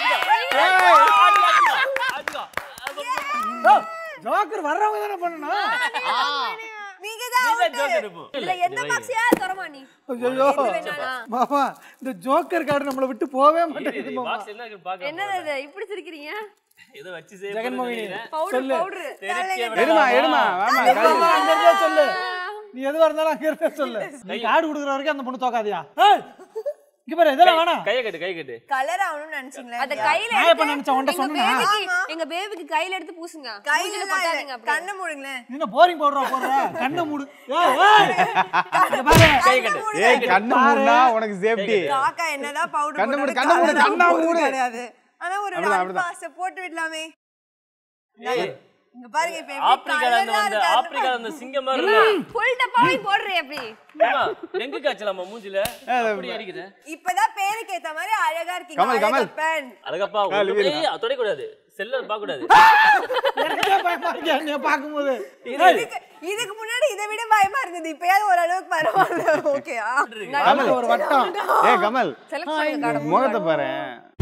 அடிடா அடிடா ஜோக்கர் வர்றவங்க தானே பண்ணணும் நீங்க தான் அடிடா ஜோக்கர் இப்போ இதுல எந்த பாக்ஸியா திறமா நீ ஐயோ மாமா இந்த ஜோக்கர் கார்டு நம்மளை விட்டு போவே மாட்டேங்குது மாமா பாக்ஸ் என்ன இருக்கு பாக்க என்னது இது இப்படி சிரிக்கிறீங்க ஏதோ வச்சு சேவ் ஜெகன்மோகினி பவுடர் சொல்லு பவுடர் எடுமா எடுமா வாமா ஆமா, அங்க இருந்தே சொல்லு நீ எதுவா இருந்தாலும் அங்க இருந்தே சொல்லு நீ கார்டு கொடுக்குற வரைக்கும் அந்த பொண்ணு தோக்காதியா ஏய், இங்க பாரு இதெல்லாம் வேணாம் கைய கட்டு கை கட்டு கலர் ஆகணும்னு நினைச்சீங்களா அத கையில நான் எடுத்து எப்ப நினைச்சேன் உன்கிட்ட எங்க சொன்னேனா? பேபிக்கு எங்க பேபிக்கு கையில எடுத்து பூசுங்க கையில மூஞ்சில எல்லாம் கொட்டாதீங்க இல்ல. அப்படியே. கண்ணை மூடுங்களேன் நீ என்ன போரிங் பவுடரா போடுற கண்ணை மூடு ஏய், ஏய். இங்க பாரு கை கட்டு ஏய் கண்ணு மூடுனா உனக்கு சேஃப்டி காக்கா என்னதான் பவுடர் கண்ணை மூடு, கண்ணை மூடு, கண்ணை மூடு. கிடையாது ஆனா ஒரு அப்படிதான், அல்பாஸ்ட போட்டு விடலாமே ஏய், இங்க பாருங்க இப்ப எப்படி ஆப்பிரிக்கால இருந்து colour ஆ வந்து இருக்காருன்னு ஆப்பிரிக்கால இருந்து சிங்கம் மாதிரி இருக்கா? ஃபுல் டப்பாவை போடுறே அப்படி ஆமா, டெங்கு காய்ச்சலாமா மூஞ்சில அப்படி அடிக்குது இப்பதான் பேருக்கு ஏத்த மாதிரி அழகா இருக்கீங்க கமல், கமல். அழகப்பன். அழகப்பா ஏய் தொடக்கூடாது செல்லர் பார்க்க கூடாது எனக்கே பயமா இருக்கு என்னைய பார்க்கும்போது இதுக்கு இதுக்கு முன்னாடி இதை விட பயமா இருந்தது இப்பயாவது ஓரளவுக்கு பரவாயில்ல ஓகேயா கமல் ஒரு வட்டம் ஏ கமல் செலக்ட் பண்ணுங்க கார்டை முகத்தை பாரு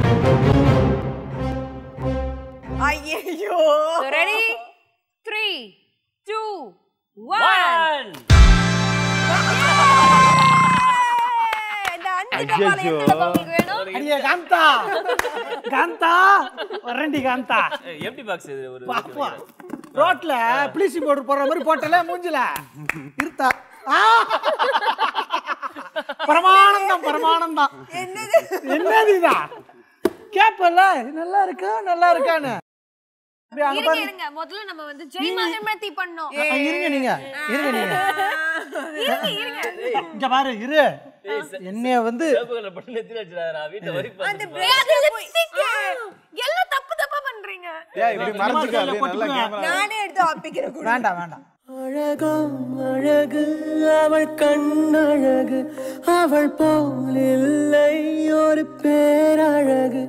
ஐயோ ready three two one One. இந்த அஞ்சு டப்பால எந்த டப்பா உங்களுக்கு வேணும் அடியே காந்தா காந்தா வரண்டி காந்தா ஏய், empty box இது ஒரு பாப்பா ரோட்ல ப்ளீச்சிங் பவுடர் போடுற மாதிரி போட்டல மூஞ்சில இருத்தா ஆ! பரமானந்தம் பரமானந்தம் என்னது என்னது இதா கேப்பல நல்லா இருக்கா நல்லா இருக்கான்னு அப்படியே அங்க இருங்க பாருங்க இருங்க முதல்ல நம்ம வந்து ஜெய் மதுமதி பண்ணோம் ஆ, இருங்க நீங்க இருங்க நீங்க இருங்க இருங்க இங்க பாரு இரு என்னைய வந்து சிவப்பு கலர் பட்டு நெத்தில வச்சிடாதடா வீட்டை வரி அந்த பார்த்து பிரேக் எல்லாம் தப்பு தப்பா பண்றீங்க ஏய் இப்படி மறைச்சுக்க இல்ல, அப்படியே நல்லா கொட்டிக்குவேன். கேமரா நானே எடுத்து ஆப்பிக்கிறேன் கூட வேண்டாம் வேண்டாம் அழகோ அழகு அவள் கண்ணழகு அவள் போல் இல்லை ஒரு பேரழகு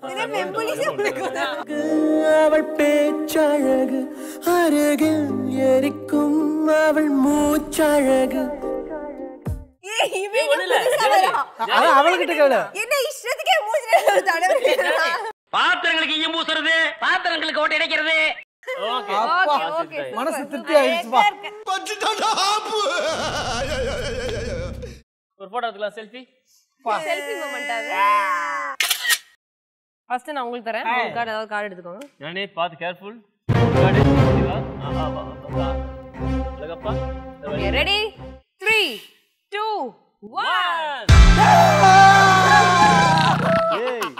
அழகு, அவள் பேச்சழகு அருகில் எரிக்கும் அவள் மூச்சழகு ஏய், இவன் ஒண்ணும் இல்ல. புதுசா வரா. அதான் அவள்கிட்ட கேளு என்ன இஷ்டத்துக்கே மூஞ்சில தடவை பாத்திரங்களுக்கு ஈயம் பூசுறது பாத்திரங்களுக்கு ஓட்டு இடைக்கிறது ஓகே அப்பா, okay, மனசு திருப்தி ஆயிடுச்சுப்பா ஒரு போட்டோ எடுத்துக்கலாம் செல்ஃபி செல்ஃபி மூமெண்ட் அது ஃபர்ஸ்ட் நான் உங்களுக்கு தரேன் உங்க கார்டு ஏதாவது கார்டு எடுத்துக்கோங்க நானே பார்த்து கேர்ஃபுல் காடு ஓகேவா ஆஹா வா வா அழகப்பா ரெடி த்ரீ டூ ஒன் ஏய்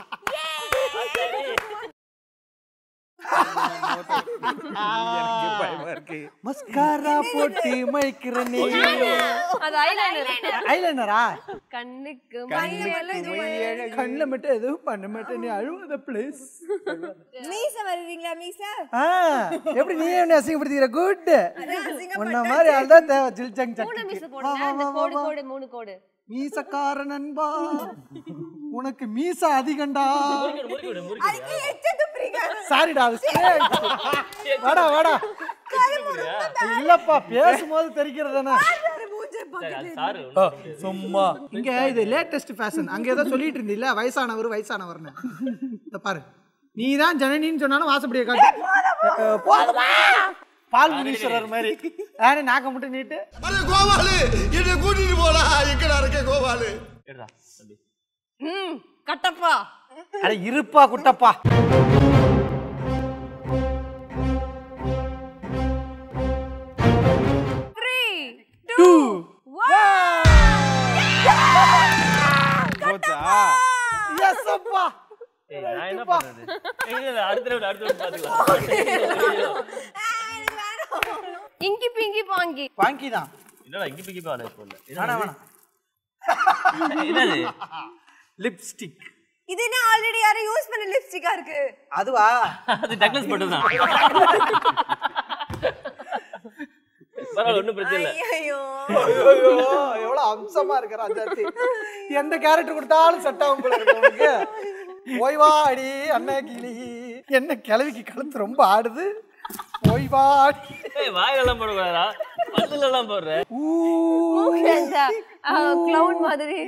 எனக்கு பயமா இருக்கு மஸ்காரா போட்டு மைக்கிற நீ அது ஐலைனர் ஐலைனரா கண்ணுக்கு கண்ணுல மட்டும் எதுவும் பண்ண மாட்டேன் நீ அழுவாத ப்ளீஸ் மீச வருவீங்களா மீச ஆ எப்படி நீ என்ன அசிங்கப்படுத்திக்கிற குட் உன்ன மாதிரி ஆள் தான் தேவை ஜில்ஜங் மூணு மீஸ் சக்தி போடுங்க அந்த கோடு கோடு மூணு கோடு மீசக்கார நண்பா உனக்கு மீச அதிகண்டா அதுக்கு எச்ச துப்புறீங்க சாரிடா அது spray ஆயிடுச்சு. வாடா வாடா இல்லப்பா பேசும்போது தெரிக்கிறதானே சரி அது சாரு சும்மா இங்க இது லேட்டஸ்ட் ஃபேஷன் அங்க ஏதோ சொல்லிட்டு இருந்தீல்ல வயசானவர் வயசானவர்னு இந்த பாரு நீ தான் ஜனனின்னு சொன்னாலும் வாசப்படியை காட்டு அஹ், போதுமா பால் முனீஸ்வரர் மாதிரி ஆனே நாக்க மட்டும் நீட்டு கோபாலு என்னை கூட்டிட்டு போடா எங்கடா இருக்க கோபாலு எடுடா தம்பி ம் கட்டப்பா அட இருப்பா குட்டப்பா த்ரீ டூ போச்சா எஸ் அப்பா ஏய் நான் என்ன பண்றது ஏய், இல்ல இல்ல அடுத்த round, அடுத்த round பாத்துக்கலாம் இங்கி பிங்கி பாங்கி வாங்கி தான் என்னடா இங்கி பிங்கி பாடு இப்போ இல்ல வேணாம் வேணாம் என்னது லிப்ஸ்டிக் இது என்ன ஆல்ரெடி யாரும் யூஸ் பண்ண லிப்ஸ்டிக்கா இருக்கு அதுவா அது டக்ளஸ் மட்டும் தான் பரவாயில்ல ஒன்றும் பிரச்சனை இல்லை ஐயோ ஐயோ எவ்வளவு அம்சமா இருக்கிற அஞ்சாத்தி எந்த கேரக்டர் கொடுத்தாலும் செட் ஆகும் போல இருக்கு உனக்கு ஓய்வா அடி அண்ணா கிளி என்ன கிழவிக்கு கழுத்து ரொம்ப ஆடுது ஓய்வா அடி ஏய் வாயிலெல்லாம் போடக்கூடாதா பல்லுல எல்லாம் போடுற கிளவுட் மாதிரி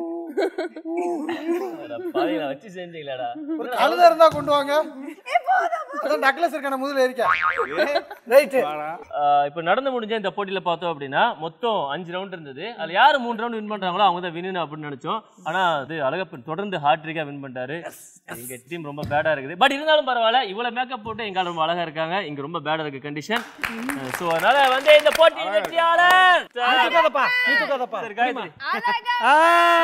அட பாவிங்களா, வச்சு செஞ்சீங்களாடா ஒரு கழுத இருந்தா கொண்டு வாங்க அதான் டக்ளஸ் இருக்கான முதல்ல இருக்க ரைட்டு ஆஹ் இப்போ நடந்து முடிஞ்ச இந்த போட்டியில பார்த்தோம் அப்படின்னா மொத்தம் அஞ்சு ரவுண்ட் இருந்தது அதுல யாரு மூணு ரவுண்ட் வின் பண்றாங்களோ அவங்க தான் வின் அப்படின்னு நினைச்சோம் ஆனா அது அழகப்பன் தொடர்ந்து ஹாட்ரிக்கா வின் பண்ணிட்டாரு எங்க டீம் ரொம்ப பேடா இருக்குது பட் இருந்தாலும் பரவாயில்ல இவ்வளவு மேக்கப் போட்டு எங்க ஆள் ரொம்ப அழகா இருக்காங்க இங்க ரொம்ப பேடா இருக்கு கண்டிஷன் சோ அதனால வந்து இந்த போட்டி வெற்றியாளர் நீ தூக்காதப்பா நீ தூக்காதப்பா சரி, காயத்ரி ஆ.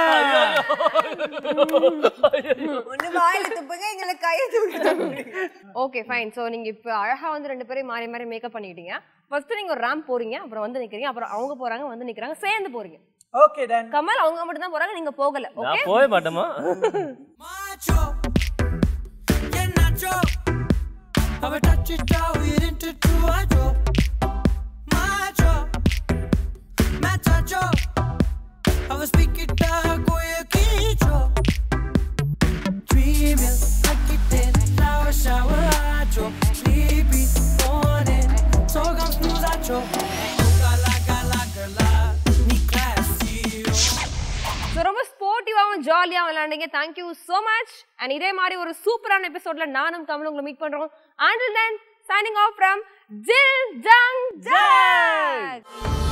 ஒண்ணு வாயில துப்புங்க எங்களை கையை தூக்கி ஓகே ஃபைன் சோ நீங்க இப்போ அழகா வந்து ரெண்டு பேரும் மாறி மாறி மேக்கப் பண்ணிக்கிட்டீங்க ஃபர்ஸ்ட் நீங்க ஒரு ரேம்ப் போறீங்க அப்புறம் வந்து நிக்கிறீங்க அப்புறம் அவங்க போறாங்க வந்து நிக்கிறாங்க சேர்ந்து போறீங்க ஓகே டன் கமல் அவங்க மட்டும் தான் போறாங்க நீங்க போகல ஓகே நான் போக மாட்டோமா Macho, you're nacho. Have a touch it out, we're into two macho. Macho, macho. Have a speak it out, go your kicho. Dreaming, like it in, shower, shower, macho. Sleepy, morning, so come snooze, macho. Gala, gala, gala, ni classy, so ரொம்ப ஸ்போர்ட்டிவாகவும் ஜாலியாக விளையாண்டீங்க thank you so much and இதே மாதிரி ஒரு சூப்பரான எபிசோட்ல நானும் கமலும் உங்களை மீட் பண்றோம் until then signing off from Jil Jung jack